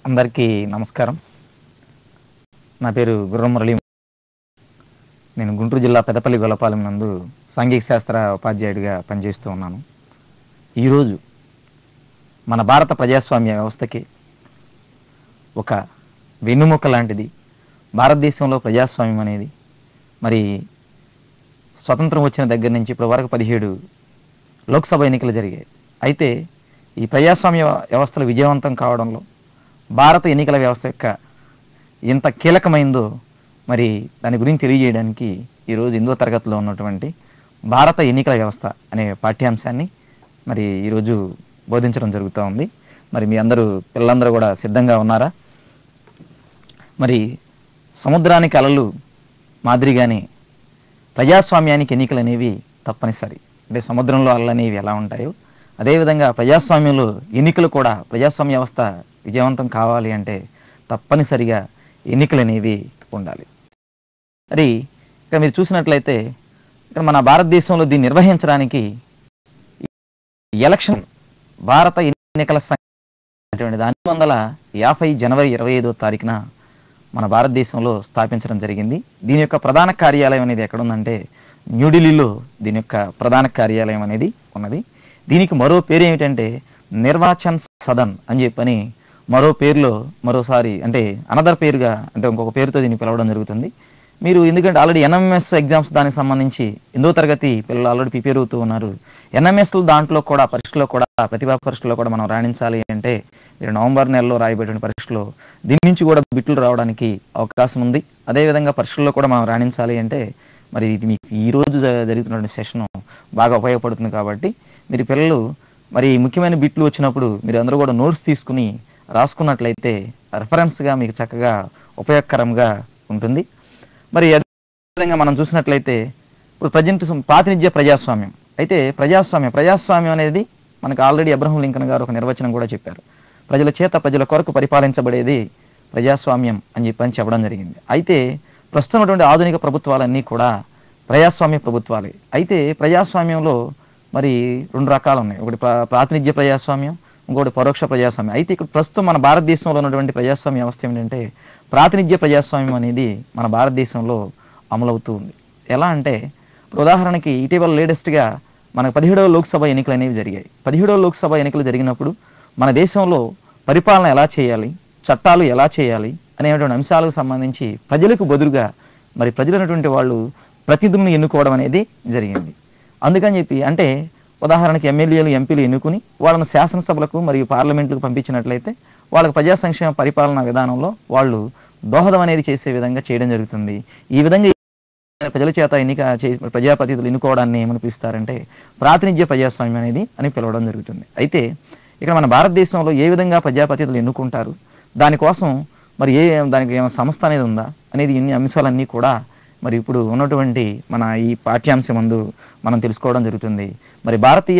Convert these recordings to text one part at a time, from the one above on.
అందరికీ నమస్కారం నా పేరు గుర్రం మురళి నేను గుంటూరు జిల్లా పెదపల్లి గొల్లపాలెం నందు సాంఘిక శాస్త్ర ఉపాధ్యాయుడిగా పనిచేస్తూ ఉన్నాను ఈరోజు మన భారత ప్రజాస్వామ్య వ్యవస్థకి ఒక వెన్నుముక్క లాంటిది భారతదేశంలో ప్రజాస్వామ్యం అనేది మరి స్వతంత్రం వచ్చిన దగ్గర నుంచి ఇప్పటి వరకు పదిహేడు లోక్సభ ఎన్నికలు జరిగాయి అయితే ఈ ప్రజాస్వామ్య వ్యవస్థలు విజయవంతం కావడంలో భారత ఎన్నికల వ్యవస్థ యొక్క ఎంత కీలకమైందో మరి దాని గురించి తెలియజేయడానికి ఈరోజు ఎనిమిదో తరగతిలో ఉన్నటువంటి భారత ఎన్నికల వ్యవస్థ అనే పాఠ్యాంశాన్ని మరి ఈరోజు బోధించడం జరుగుతూ ఉంది మరి మీ అందరూ పిల్లలందరూ కూడా సిద్ధంగా ఉన్నారా మరి సముద్రానికి అలలు మాదిరిగానే ప్రజాస్వామ్యానికి ఎన్నికలు అనేవి తప్పనిసరి అంటే సముద్రంలో అలలు అనేవి ఎలా ఉంటాయో అదేవిధంగా ప్రజాస్వామ్యంలో ఎన్నికలు కూడా ప్రజాస్వామ్య వ్యవస్థ విజయవంతం కావాలి అంటే తప్పనిసరిగా ఎన్నికలు అనేవి ఉండాలి మరి ఇక్కడ మీరు చూసినట్లయితే ఇక్కడ మన భారతదేశంలో దీన్ని నిర్వహించడానికి ఎలక్షన్ భారత ఎన్నికల సంఘం అనేటువంటి దాని వందల యాభై జనవరి ఇరవై ఐదో తారీఖున మన భారతదేశంలో స్థాపించడం జరిగింది దీని యొక్క ప్రధాన కార్యాలయం అనేది ఎక్కడ ఉందంటే న్యూఢిల్లీలో దీని యొక్క ప్రధాన కార్యాలయం అనేది ఉన్నది దీనికి మరో పేరు ఏమిటంటే నిర్వాచన్ సదన్ అని చెప్పని మరో పేరులో మరోసారి అంటే అనదర్ పేరుగా అంటే ఇంకొక పేరుతో దీన్ని పిలవడం జరుగుతుంది మీరు ఎందుకంటే ఆల్రెడీ ఎన్ఎంఎస్ ఎగ్జామ్స్ దానికి సంబంధించి ఎనిమిదో తరగతి పిల్లలు ఆల్రెడీ ప్రిపేర్ అవుతూ ఉన్నారు ఎన్ఎంఎస్ దాంట్లో కూడా పరీక్షలో కూడా ప్రతిభా పరీక్షలో కూడా మనం రాణించాలి అంటే మీరు నవంబర్ నెలలో రాయబడిన పరీక్షలో దీని నుంచి కూడా బిట్లు రావడానికి అవకాశం ఉంది అదేవిధంగా పరీక్షల్లో కూడా మనం రాణించాలి అంటే మరి ఇది మీకు ఈ రోజు జ- జరుగుతున్న సెషన్ బాగా ఉపయోగపడుతుంది కాబట్టి మీరు పిల్లలు మరి ముఖ్యమైన బిట్లు వచ్చినప్పుడు మీరు అందరూ కూడా నోట్స్ తీసుకుని రాసుకున్నట్లయితే రెఫరెన్స్గా మీకు చక్కగా ఉపయోగకరంగా ఉంటుంది మరి అదేవిధంగా మనం చూసినట్లయితే ఇప్పుడు ప్రజెంట్ ప్రాతినిధ్య ప్రజాస్వామ్యం అయితే ప్రజాస్వామ్యం ప్రజాస్వామ్యం అనేది మనకు ఆల్రెడీ అబ్రహం లింకన్ గారు ఒక నిర్వచనం కూడా చెప్పారు ప్రజల చేత ప్రజల కొరకు పరిపాలించబడేది ప్రజాస్వామ్యం అని చెప్పని చెప్పడం జరిగింది అయితే ప్రస్తుతం ఉన్నటువంటి ఆధునిక ప్రభుత్వాలన్నీ కూడా ప్రజాస్వామ్య ప్రభుత్వాలే అయితే ప్రజాస్వామ్యంలో మరి రెండు రకాలు ఉన్నాయి ఒకటి ప్రా- ప్రాతినిధ్య ప్రజాస్వామ్యం ఇంకోటి పరోక్ష ప్రజాస్వామ్యం అయితే ఇక్కడ ప్రస్తుతం మన భారతదేశంలో ఉన్నటువంటి ప్రజాస్వామ్య వ్యవస్థ ఏమిటంటే ప్రాతినిధ్య ప్రజాస్వామ్యం అనేది మన భారతదేశంలో అమలవుతూ ఉంది ఎలా అంటే ఇప్పుడు ఉదాహరణకి ఇటీవల లేటెస్ట్గా మనకు పదిహేడవ లోక్సభ ఎన్నికలు అనేవి జరిగాయి పదిహేడవ లోక్సభ ఎన్నికలు జరిగినప్పుడు మన దేశంలో పరిపాలన ఎలా చేయాలి చట్టాలు ఎలా చేయాలి అనేటువంటి అంశాలకు సంబంధించి ప్రజలకు బదులుగా మరి ప్రజలైనటువంటి వాళ్ళు ప్రతినిధులను ఎన్నుకోవడం అనేది జరిగింది అందుకని చెప్పి అంటే ఉదాహరణకి ఎమ్మెల్యేలు ఎంపీలు ఎన్నుకుని వాళ్ళని శాసనసభలకు మరియు పార్లమెంట్లకు పంపించినట్లయితే వాళ్ళకి ప్రజా సంక్షేమ పరిపాలన విధానంలో వాళ్ళు దోహదం అనేది చేసే విధంగా చేయడం జరుగుతుంది ఈ విధంగా ప్రజల చేత ఎన్నిక చే ప్రజాప్రతినిధులు ఎన్నుకోవడాన్ని ఏమని పిలుస్తారంటే ప్రాతినిధ్య ప్రజాస్వామ్యం అనేది అని పిలవడం జరుగుతుంది అయితే ఇక్కడ మన భారతదేశంలో ఏ విధంగా ప్రజాప్రతినిధులు ఎన్నుకుంటారు దానికోసం మరి ఏ దానికి ఏమైనా సంస్థ అనేది ఉందా అనేది ఇన్ని అంశాలన్నీ కూడా మరి ఇప్పుడు ఉన్నటువంటి మన ఈ పాఠ్యాంశం ముందు మనం తెలుసుకోవడం జరుగుతుంది మరి భారతీయ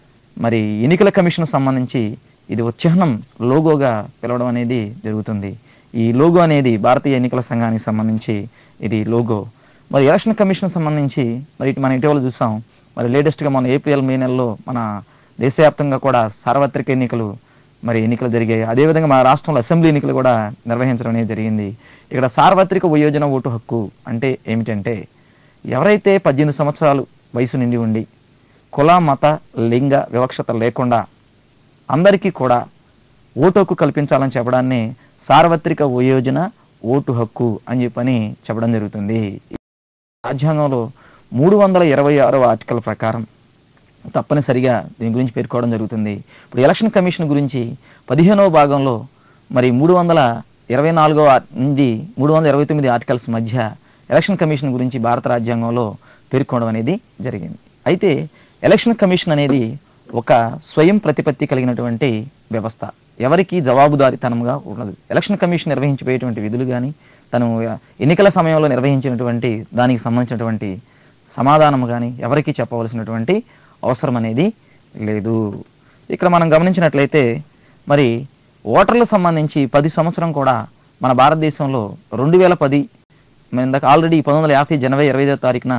మరి ఎన్నికల కమిషన్ సంబంధించి ఇది ఒక చిహ్నం లోగోగా పిలవడం అనేది జరుగుతుంది ఈ లోగో అనేది భారతీయ ఎన్నికల సంఘానికి సంబంధించి ఇది లోగో మరి ఎలక్షన్ కమిషన్ సంబంధించి మరి ఇటు మనం ఇటీవల చూసాం మరి లేటెస్ట్గా మన ఏప్రిల్ మే నెలలో మన దేశవ్యాప్తంగా కూడా సార్వత్రిక ఎన్నికలు మరి ఎన్నికలు జరిగాయి అదేవిధంగా మన రాష్ట్రంలో అసెంబ్లీ ఎన్నికలు కూడా నిర్వహించడం అనేది జరిగింది ఇక్కడ సార్వత్రిక వయోజన ఓటు హక్కు అంటే ఏమిటంటే ఎవరైతే పద్దెనిమిది సంవత్సరాలు వయసు నిండి ఉండి కుల మత లింగ వివక్షత లేకుండా అందరికీ కూడా ఓటు హక్కు కల్పించాలని చెప్పడాన్ని సార్వత్రిక వయోజన ఓటు హక్కు అని చెప్పని చెప్పడం జరుగుతుంది రాజ్యాంగంలో మూడు వందల ఇరవై ఆరవ ఆర్టికల్ ప్రకారం తప్పనిసరిగా దీని గురించి పేర్కోవడం జరుగుతుంది ఇప్పుడు ఎలక్షన్ కమిషన్ గురించి పదిహేనవ భాగంలో మరి మూడు వందల ఇరవై నాలుగో నుండి మూడు వందల ఇరవై తొమ్మిది ఆర్టికల్స్ మధ్య ఎలక్షన్ కమిషన్ గురించి భారత రాజ్యాంగంలో పేర్కొనడం అనేది జరిగింది అయితే ఎలక్షన్ కమిషన్ అనేది ఒక స్వయం ప్రతిపత్తి కలిగినటువంటి వ్యవస్థ ఎవరికి జవాబుదారీతనంగా ఉండదు ఎలక్షన్ కమిషన్ నిర్వహించిపోయేటువంటి విధులు కానీ తను ఎన్నికల సమయంలో నిర్వహించినటువంటి దానికి సంబంధించినటువంటి సమాధానం కానీ ఎవరికి చెప్పవలసినటువంటి అవసరం అనేది లేదు ఇక్కడ మనం గమనించినట్లయితే మరి ఓటర్లకు సంబంధించి పది సంవత్సరం కూడా మన భారతదేశంలో రెండు వేల పది ఇందాక ఆల్రెడీ పంతొమ్మిది వందల యాభై జనవరి ఇరవై ఐదో తారీఖున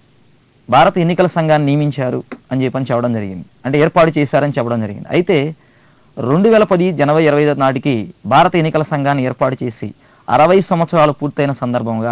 భారత ఎన్నికల సంఘాన్ని నియమించారు అని చెప్పని చెప్పడం జరిగింది అంటే ఏర్పాటు చేశారని చెప్పడం జరిగింది అయితే రెండు వేల పది జనవరి ఇరవై ఐదు నాటికి భారత ఎన్నికల సంఘాన్ని ఏర్పాటు చేసి అరవై సంవత్సరాలు పూర్తయిన సందర్భంగా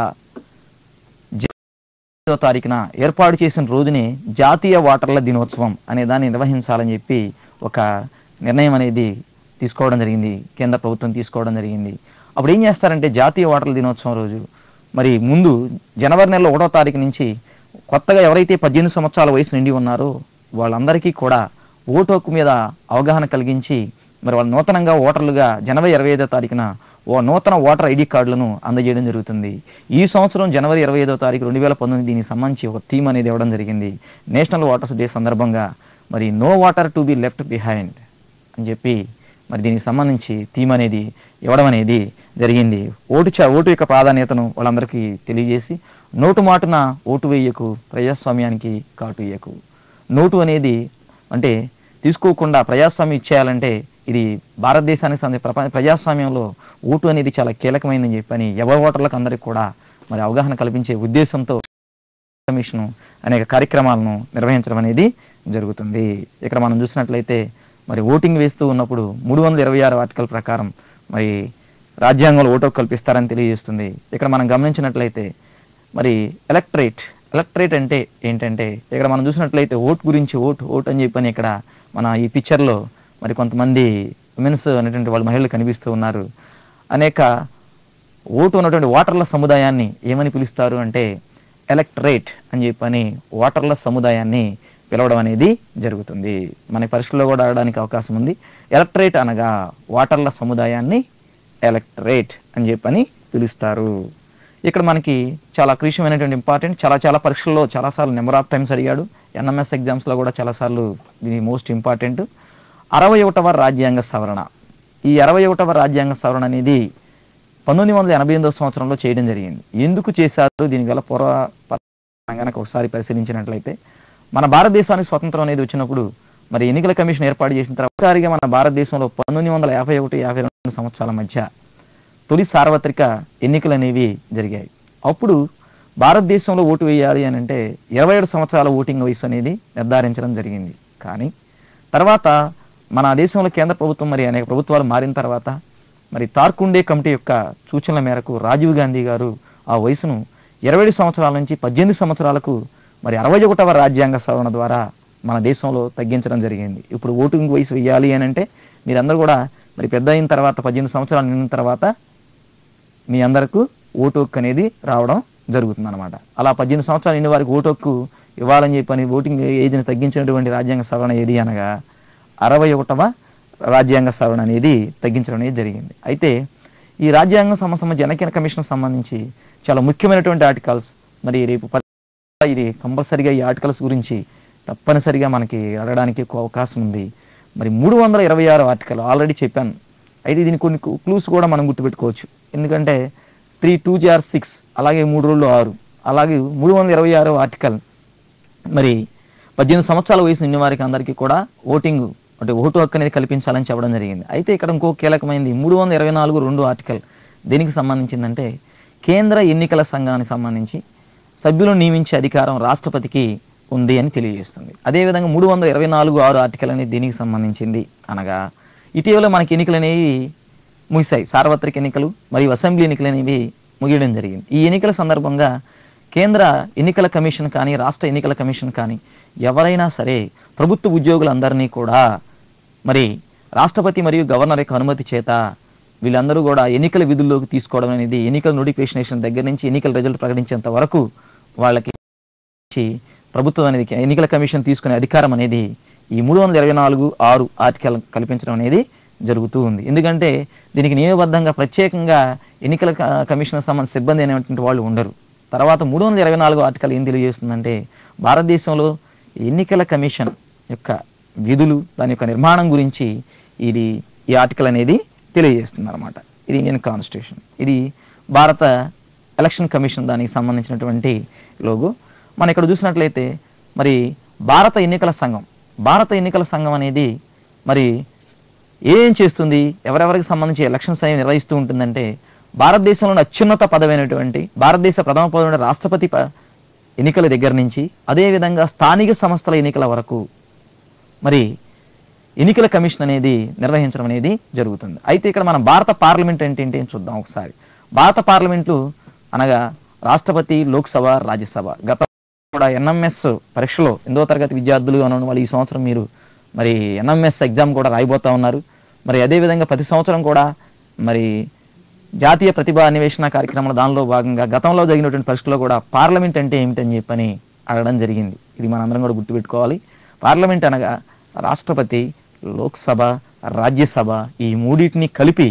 ఐదో తారీఖున ఏర్పాటు చేసిన రోజునే జాతీయ ఓటర్ల దినోత్సవం అనే దాన్ని నిర్వహించాలని చెప్పి ఒక నిర్ణయం అనేది తీసుకోవడం జరిగింది కేంద్ర ప్రభుత్వం తీసుకోవడం జరిగింది అప్పుడు ఏం చేస్తారంటే జాతీయ ఓటర్ల దినోత్సవం రోజు మరి ముందు జనవరి నెలలో ఒకటో తారీఖు నుంచి కొత్తగా ఎవరైతే పద్దెనిమిది సంవత్సరాల వయసు నిండి ఉన్నారో వాళ్ళందరికీ కూడా ఓటు హక్కు మీద అవగాహన కలిగించి మరి వాళ్ళు నూతనంగా ఓటర్లుగా జనవరి ఇరవై ఐదో తారీఖున ఓ నూతన ఓటర్ ఐడి కార్డులను అందజేయడం జరుగుతుంది ఈ సంవత్సరం జనవరి ఇరవై ఐదో తారీఖు రెండు వేల పంతొమ్మిది దీనికి సంబంధించి ఒక థీమ్ అనేది ఇవ్వడం జరిగింది నేషనల్ ఓటర్స్ డే సందర్భంగా మరి no voter to be left behind అని చెప్పి మరి దీనికి సంబంధించి థీమ్ అనేది ఇవ్వడం అనేది జరిగింది ఓటు చ ఓటు యొక్క ప్రాధాన్యతను వాళ్ళందరికీ తెలియజేసి నోటు మాటున ఓటు వేయకు ప్రజాస్వామ్యానికి కాటు వేయకు నోటు అనేది అంటే తీసుకోకుండా ప్రజాస్వామ్యం ఇచ్చేయాలంటే ఇది భారతదేశానికి సంబంధించి ప్రపంచ ప్రజాస్వామ్యంలో ఓటు అనేది చాలా కీలకమైందని చెప్పని ఎవరి ఓటర్లకు అందరికీ కూడా మరి అవగాహన కల్పించే ఉద్దేశంతో కమిషన్ అనేక కార్యక్రమాలను నిర్వహించడం అనేది జరుగుతుంది ఇక్కడ మనం చూసినట్లయితే మరి ఓటింగ్ వేస్తూ ఉన్నప్పుడు మూడు వందల ఇరవై ఆరు ఆర్టికల్ ప్రకారం మరి రాజ్యాంగంలో ఓటు హక్కు కల్పిస్తారని తెలియజేస్తుంది ఇక్కడ మనం గమనించినట్లయితే మరి ఎలక్ట్రేట్ ఎలక్ట్రేట్ అంటే ఏంటంటే ఇక్కడ మనం చూసినట్లయితే ఓట్ గురించి ఓట్ ఓట్ అని చెప్పని ఇక్కడ మన ఈ పిక్చర్లో మరి కొంతమంది ఉమెన్స్ అనేటువంటి వాళ్ళు మహిళలు కనిపిస్తూ ఉన్నారు అనేక ఓటు ఉన్నటువంటి ఓటర్ల సముదాయాన్ని ఏమని పిలుస్తారు అంటే ఎలక్ట్రేట్ అని చెప్పని ఓటర్ల సముదాయాన్ని పిలవడం అనేది జరుగుతుంది మన పరీక్షలో కూడా అడగడానికి అవకాశం ఉంది ఎలక్ట్రేట్ అనగా ఓటర్ల సముదాయాన్ని ఎలక్ట్రేట్ అని చెప్పని పిలుస్తారు ఇక్కడ మనకి చాలా క్రూషియమైనటువంటి ఇంపార్టెంట్ చాలా చాలా పరీక్షల్లో చాలాసార్లు నెంబర్ ఆఫ్ టైమ్స్ అడిగాడు ఎన్ఎంఎస్ ఎగ్జామ్స్లో కూడా చాలాసార్లు ఇది మోస్ట్ ఇంపార్టెంట్ అరవై ఒకటవ రాజ్యాంగ సవరణ ఈ అరవై ఒకటవ రాజ్యాంగ సవరణ అనేది పంతొమ్మిది వందల ఎనభై ఎనిమిదవ సంవత్సరంలో చేయడం జరిగింది ఎందుకు చేశారు దీని గల పూర్వ ప- కనుక ఒకసారి పరిశీలించినట్లయితే మన భారతదేశానికి స్వతంత్రం అనేది వచ్చినప్పుడు మరి ఎన్నికల కమిషన్ ఏర్పాటు చేసిన తర్వాత ఒకసారిగా మన భారతదేశంలో పంతొమ్మిది వందల యాభై ఒకటి యాభై రెండు సంవత్సరాల మధ్య తొలి సార్వత్రిక ఎన్నికలు అనేవి జరిగాయి అప్పుడు భారతదేశంలో ఓటు వేయాలి అని అంటే ఇరవై ఏడు సంవత్సరాల ఓటింగ్ వయసు అనేది నిర్ధారించడం జరిగింది కానీ తర్వాత మన దేశంలో కేంద్ర ప్రభుత్వం మరి అనేక ప్రభుత్వాలు మారిన తర్వాత మరి తార్కుండే కమిటీ యొక్క సూచనల మేరకు రాజీవ్ గాంధీ గారు ఆ వయసును ఇరవై ఏడు సంవత్సరాల నుంచి పద్దెనిమిది సంవత్సరాలకు మరి అరవై ఒకటవ రాజ్యాంగ సవరణ ద్వారా మన దేశంలో తగ్గించడం జరిగింది ఇప్పుడు ఓటింగ్ వయసు వేయాలి అని అంటే మీరందరూ కూడా మరి పెద్ద అయిన తర్వాత పద్దెనిమిది సంవత్సరాలు నిండిన తర్వాత మీ అందరకు ఓటు హక్కు అనేది రావడం జరుగుతుంది అనమాట అలా పద్దెనిమిది సంవత్సరాలు నిండి వారికి ఓటు హక్కు ఇవ్వాలని చెప్పని ఓటింగ్ ఏజ్ని తగ్గించినటువంటి రాజ్యాంగ సవరణ ఏది అనగా అరవై ఒకటవ రాజ్యాంగ సవరణ అనేది తగ్గించడం అనేది జరిగింది అయితే ఈ రాజ్యాంగ సమస్య జనకిన కమిషన్ సంబంధించి చాలా ముఖ్యమైనటువంటి ఆర్టికల్స్ మరి రేపు ప- ఇది కంపల్సరిగా ఈ ఆర్టికల్స్ గురించి తప్పనిసరిగా మనకి అడగడానికి ఎక్కువ అవకాశం ఉంది మరి మూడు వందల ఇరవై ఆరు ఆర్టికల్ ఆల్రెడీ చెప్పాను అయితే దీని కొన్ని క్లూస్ కూడా మనం గుర్తుపెట్టుకోవచ్చు ఎందుకంటే త్రీ టూ జార్ సిక్స్ అలాగే మూడు రోజులు ఆరు అలాగే మూడు వందల ఇరవై ఆరు ఆర్టికల్ మరి పద్దెనిమిది సంవత్సరాల వయసు నిండిన వారికి అందరికీ కూడా ఓటింగ్ అంటే ఓటు హక్కు అనేది కల్పించాలని చెప్పడం జరిగింది అయితే ఇక్కడ ఇంకో కీలకమైనది మూడు వందల ఇరవై నాలుగు రెండు ఆర్టికల్ దేనికి సంబంధించిందంటే కేంద్ర ఎన్నికల సంఘానికి సంబంధించి సభ్యులను నియమించే అధికారం రాష్ట్రపతికి ఉంది అని తెలియజేస్తుంది అదేవిధంగా మూడు వందల ఇరవై నాలుగు ఆరు ఆర్టికల్ అనేది దీనికి సంబంధించింది అనగా ఇటీవల మనకి ఎన్నికలు అనేవి ముగిశాయి సార్వత్రిక ఎన్నికలు మరియు అసెంబ్లీ ఎన్నికలు అనేవి ముగియడం జరిగింది ఈ ఎన్నికల సందర్భంగా కేంద్ర ఎన్నికల కమిషన్ కానీ రాష్ట్ర ఎన్నికల కమిషన్ కానీ ఎవరైనా సరే ప్రభుత్వ ఉద్యోగులందరినీ కూడా మరి రాష్ట్రపతి మరియు గవర్నర్ యొక్క అనుమతి చేత వీళ్ళందరూ కూడా ఎన్నికల విధుల్లోకి తీసుకోవడం అనేది ఎన్నికల నోటిఫికేషన్ దగ్గర నుంచి ఎన్నికల రిజల్ట్ ప్రకటించేంత వరకు వాళ్ళకి ఇచ్చి ప్రభుత్వం అనేది ఎన్నికల కమిషన్ తీసుకునే అధికారం అనేది ఈ మూడు వందల ఇరవై నాలుగు ఆరు ఆర్టికల్ కల్పించడం అనేది జరుగుతూ ఉంది ఎందుకంటే దీనికి నియమబద్ధంగా ప్రత్యేకంగా ఎన్నికల క- కమిషన్ సంబంధించిన సిబ్బంది అనేటువంటి వాళ్ళు ఉండరు తర్వాత మూడు వందల ఇరవై నాలుగు ఆర్టికల్ ఏం తెలియజేస్తుందంటే భారతదేశంలో ఎన్నికల కమిషన్ యొక్క విధులు దాని యొక్క నిర్మాణం గురించి ఇది ఈ ఆర్టికల్ అనేది తెలియజేస్తుంది అనమాట ఇది ఇండియన్ కాన్స్టిట్యూషన్ ఇది భారత ఎలక్షన్ కమిషన్ దానికి సంబంధించినటువంటి లోగో మనం ఇక్కడ చూసినట్లయితే మరి భారత ఎన్నికల సంఘం భారత ఎన్నికల సంఘం అనేది మరి ఏం చేస్తుంది ఎవరెవరికి సంబంధించి ఎలక్షన్స్ అనేవి నిర్వహిస్తూ ఉంటుందంటే భారతదేశంలోని అత్యున్నత పదవైనటువంటి భారతదేశ ప్రథమ పదవి రాష్ట్రపతి ప- ఎన్నికల దగ్గర నుంచి అదేవిధంగా స్థానిక సంస్థల ఎన్నికల వరకు మరి ఎన్నికల కమిషన్ అనేది నిర్వహించడం అనేది జరుగుతుంది అయితే ఇక్కడ మన భారత పార్లమెంట్ అంటే ఏంటి అని చూద్దాం ఒకసారి భారత పార్లమెంటు అనగా రాష్ట్రపతి లోక్సభ రాజ్యసభ గత కూడా ఎన్ఎంఎస్ పరీక్షలో ఎనిమిదో తరగతి విద్యార్థులు ఉన్న వాళ్ళు ఈ సంవత్సరం మీరు మరి ఎన్ఎంఎస్ ఎగ్జామ్ కూడా రాయబోతా ఉన్నారు మరి అదేవిధంగా ప్రతి సంవత్సరం కూడా మరి జాతీయ ప్రతిభా అన్వేషణ కార్యక్రమాల దానిలో భాగంగా గతంలో జరిగినటువంటి పరీక్షలో కూడా పార్లమెంట్ అంటే ఏమిటని చెప్పని అడగడం జరిగింది ఇది మనందరం కూడా గుర్తుపెట్టుకోవాలి పార్లమెంట్ అనగా రాష్ట్రపతి లోక్సభ రాజ్యసభ ఈ మూడింటిని కలిపి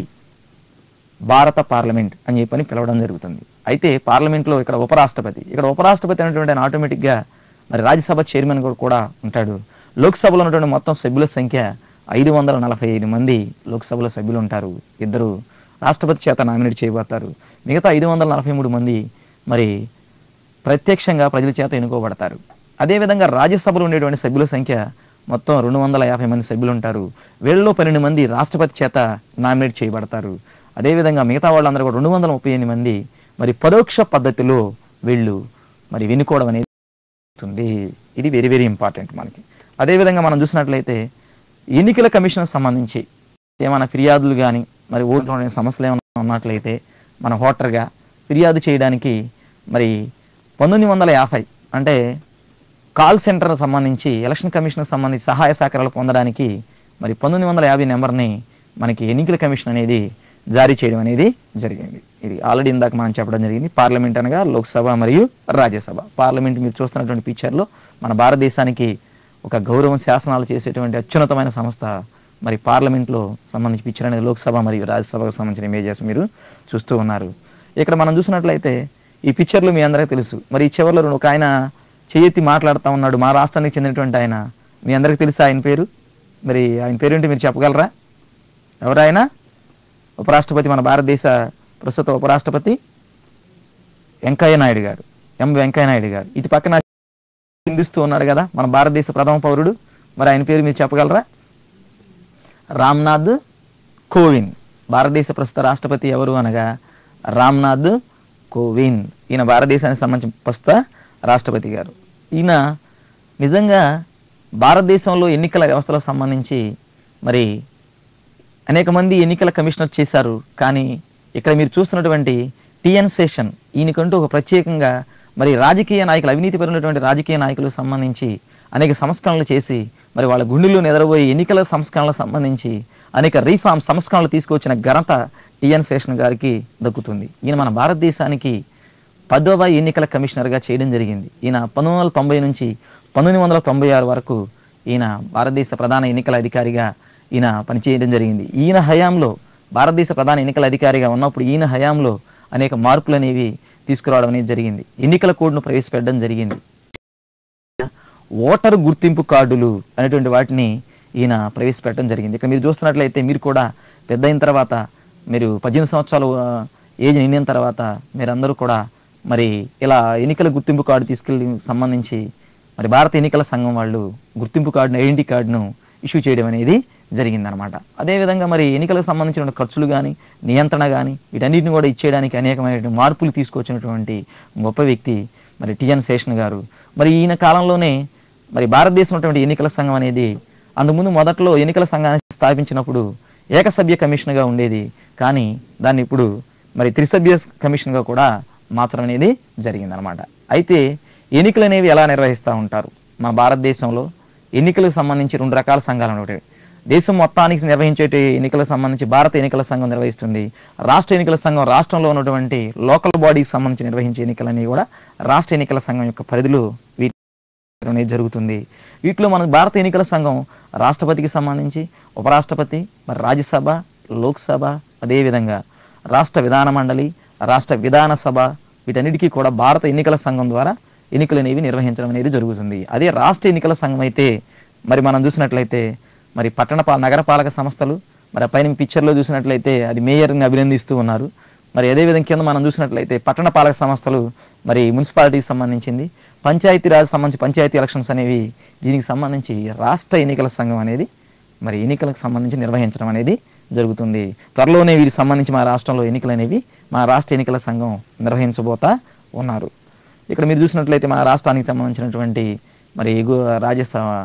భారత పార్లమెంట్ అని చెప్పని పిలవడం జరుగుతుంది అయితే పార్లమెంట్లో ఇక్కడ ఉపరాష్ట్రపతి ఇక్కడ ఉపరాష్ట్రపతి అనేటువంటి ఆయన ఆటోమేటిక్గా మరి రాజ్యసభ చైర్మన్ కూడా కూడా ఉంటాడు లోక్సభలో ఉన్నటువంటి మొత్తం సభ్యుల సంఖ్య ఐదు వందల నలభై ఐదు మంది లోక్సభలో సభ్యులు ఉంటారు ఇద్దరు రాష్ట్రపతి చేత నామినేట్ చేయబడతారు మిగతా ఐదు వందల నలభై మూడు మంది మరి ప్రత్యక్షంగా ప్రజల చేత ఎన్నుకోబడతారు అదేవిధంగా రాజ్యసభలో ఉండేటువంటి సభ్యుల సంఖ్య మొత్తం రెండు వందల యాభై మంది సభ్యులు ఉంటారు వీళ్ళలో పన్నెండు మంది రాష్ట్రపతి చేత నామినేట్ చేయబడతారు అదేవిధంగా మిగతా వాళ్ళందరూ కూడా రెండు వందల ముప్పై ఎనిమిది మంది మరి పరోక్ష పద్ధతిలో వీళ్ళు మరి వినుకోవడం అనేది జరుగుతుంది ఇది వెరీ వెరీ ఇంపార్టెంట్ మనకి అదేవిధంగా మనం చూసినట్లయితే ఎన్నికల కమిషన్ సంబంధించి ఏమైనా ఫిర్యాదులు కానీ మరి ఓట్లు అనే సమస్యలు ఏమైనా ఉన్నట్లయితే మన ఓటర్గా ఫిర్యాదు చేయడానికి మరి పంతొమ్మిది వందల యాభై అంటే కాల్ సెంటర్ సంబంధించి ఎలక్షన్ కమిషన్కి సంబంధించి సహాయ సహకారాలు పొందడానికి మరి పంతొమ్మిది వందల యాభై నెంబర్ని మనకి ఎన్నికల కమిషన్ అనేది జారీ చేయడం అనేది జరిగింది ఇది ఆల్రెడీ ఇందాక మనం చెప్పడం జరిగింది పార్లమెంట్ అనగా లోక్సభ మరియు రాజ్యసభ పార్లమెంట్ మీరు చూస్తున్నటువంటి పిక్చర్లో మన భారతదేశానికి ఒక గౌరవం శాసనాలు చేసేటువంటి అత్యున్నతమైన సంస్థ మరి పార్లమెంట్లో సంబంధించి పిక్చర్ అనేది లోక్సభ మరియు రాజ్యసభకు సంబంధించిన ఇమేజెస్ మీరు చూస్తూ ఉన్నారు ఇక్కడ మనం చూసినట్లయితే ఈ పిక్చర్లు మీ అందరికీ తెలుసు మరి ఈ చివరిలో రెండు ఒక ఆయన చేయెత్తి మాట్లాడుతూ ఉన్నాడు మా రాష్ట్రానికి చెందినటువంటి ఆయన మీ అందరికీ తెలుసా ఆయన పేరు మరి ఆయన పేరేంటి మీరు చెప్పగలరా ఎవరాయన ఉపరాష్ట్రపతి మన భారతదేశ ప్రస్తుత ఉపరాష్ట్రపతి వెంకయ్య నాయుడు గారు ఎం వెంకయ్య నాయుడు గారు ఇటు పక్కన చిందిస్తూ ఉన్నాడు కదా మన భారతదేశ ప్రథమ పౌరుడు మరి ఆయన పేరు మీరు చెప్పగలరా రామ్నాథ్ కోవింద్ భారతదేశ ప్రస్తుత రాష్ట్రపతి ఎవరు అనగా రామ్నాథ్ కోవింద్ ఈయన భారతదేశానికి సంబంధించిన ప్రస్తుత రాష్ట్రపతి గారు ఈయన నిజంగా భారతదేశంలో ఎన్నికల వ్యవస్థలకు సంబంధించి మరి అనేక మంది ఎన్నికల కమిషనర్ చేశారు కానీ ఇక్కడ మీరు చూస్తున్నటువంటి టిఎన్ శేషన్ ఈయనకంటూ ఒక ప్రత్యేకంగా మరి రాజకీయ నాయకులు అవినీతిపరమైనటువంటి రాజకీయ నాయకులకు సంబంధించి అనేక సంస్కరణలు చేసి మరి వాళ్ళ గుండెల్లో నిద్రపోయే ఎన్నికల సంస్కరణలకు సంబంధించి అనేక రీఫార్మ్ సంస్కరణలు తీసుకొచ్చిన ఘనత టిఎన్ శేషన్ గారికి దక్కుతుంది ఈయన మన భారతదేశానికి పదవ ఎన్నికల కమిషనర్గా చేయడం జరిగింది ఈయన పంతొమ్మిది వందల తొంభై నుంచి పంతొమ్మిది వందల తొంభై ఆరు వరకు ఈయన భారతదేశ ప్రధాన ఎన్నికల అధికారిగా ఈయన పనిచేయడం జరిగింది ఈయన హయాంలో భారతదేశ ప్రధాన ఎన్నికల అధికారిగా ఉన్నప్పుడు ఈయన హయాంలో అనేక మార్పులు అనేవి తీసుకురావడం అనేది జరిగింది ఎన్నికల కోడ్ను ప్రవేశపెట్టడం జరిగింది ఓటరు గుర్తింపు కార్డులు అనేటువంటి వాటిని ఈయన ప్రవేశపెట్టడం జరిగింది ఇక్కడ మీరు చూస్తున్నట్లయితే మీరు కూడా పెద్ద అయిన తర్వాత మీరు పద్దెనిమిది సంవత్సరాలు ఆ, ఏజ్ నిండిన తర్వాత మీరందరూ కూడా మరి ఇలా ఎన్నికల గుర్తింపు కార్డు తీసుకెళ్ళి సంబంధించి మరి భారత ఎన్నికల సంఘం వాళ్ళు గుర్తింపు కార్డును ఐడెంటిటీ కార్డును ఇష్యూ చేయడం అనేది జరిగిందనమాట అదేవిధంగా మరి ఎన్నికలకు సంబంధించిన ఖర్చులు కానీ నియంత్రణ కానీ వీటన్నిటిని కూడా ఇచ్చేయడానికి అనేకమైనటువంటి మార్పులు తీసుకొచ్చినటువంటి గొప్ప వ్యక్తి మరి టిఎన్ శేషన్ గారు మరి ఈయన కాలంలోనే మరి భారతదేశం ఉన్నటువంటి ఎన్నికల సంఘం అనేది అంతకుముందు మొదట్లో ఎన్నికల సంఘాన్ని స్థాపించినప్పుడు ఏకసభ్య కమిషన్గా ఉండేది కానీ దాన్ని ఇప్పుడు మరి త్రిసభ్య కమిషన్గా కూడా మార్చడం అనేది జరిగిందనమాట అయితే ఎన్నికలు అనేవి ఎలా నిర్వహిస్తూ ఉంటారు మన భారతదేశంలో ఎన్నికలకు సంబంధించి రెండు రకాల సంఘాలు ఉంటాయి దేశం మొత్తానికి నిర్వహించే ఎన్నికలకు సంబంధించి భారత ఎన్నికల సంఘం నిర్వహిస్తుంది రాష్ట్ర ఎన్నికల సంఘం రాష్ట్రంలో ఉన్నటువంటి లోకల్ బాడీకి సంబంధించి నిర్వహించే ఎన్నికలన్నీ కూడా రాష్ట్ర ఎన్నికల సంఘం యొక్క పరిధిలో వీటి అనేది జరుగుతుంది వీటిలో మనకు భారత ఎన్నికల సంఘం రాష్ట్రపతికి సంబంధించి ఉపరాష్ట్రపతి మరి రాజ్యసభ లోక్సభ అదేవిధంగా రాష్ట్ర విధాన మండలి రాష్ట్ర విధాన సభ వీటన్నిటికీ కూడా భారత ఎన్నికల సంఘం ద్వారా ఎన్నికలు అనేవి నిర్వహించడం అనేది జరుగుతుంది అదే రాష్ట్ర ఎన్నికల సంఘం అయితే మరి మనం చూసినట్లయితే మరి పట్టణ పా- నగరపాలక సంస్థలు మరి ఆ పైన పిక్చర్లో చూసినట్లయితే అది మేయర్ని అభినందిస్తూ ఉన్నారు మరి అదేవిధంగా కింద మనం చూసినట్లయితే పట్టణ పాలక సంస్థలు మరి మున్సిపాలిటీకి సంబంధించింది పంచాయతీరాజ్ సంబంధించి పంచాయతీ ఎలక్షన్స్ అనేవి దీనికి సంబంధించి రాష్ట్ర ఎన్నికల సంఘం అనేది మరి ఎన్నికలకు సంబంధించి నిర్వహించడం అనేది జరుగుతుంది త్వరలోనే వీటికి సంబంధించి మా రాష్ట్రంలో ఎన్నికలు అనేవి మా రాష్ట్ర ఎన్నికల సంఘం నిర్వహించబోతా ఉన్నారు ఇక్కడ మీరు చూసినట్లయితే మన రాష్ట్రానికి సంబంధించినటువంటి మరి ఎగువ రాజ్యసభ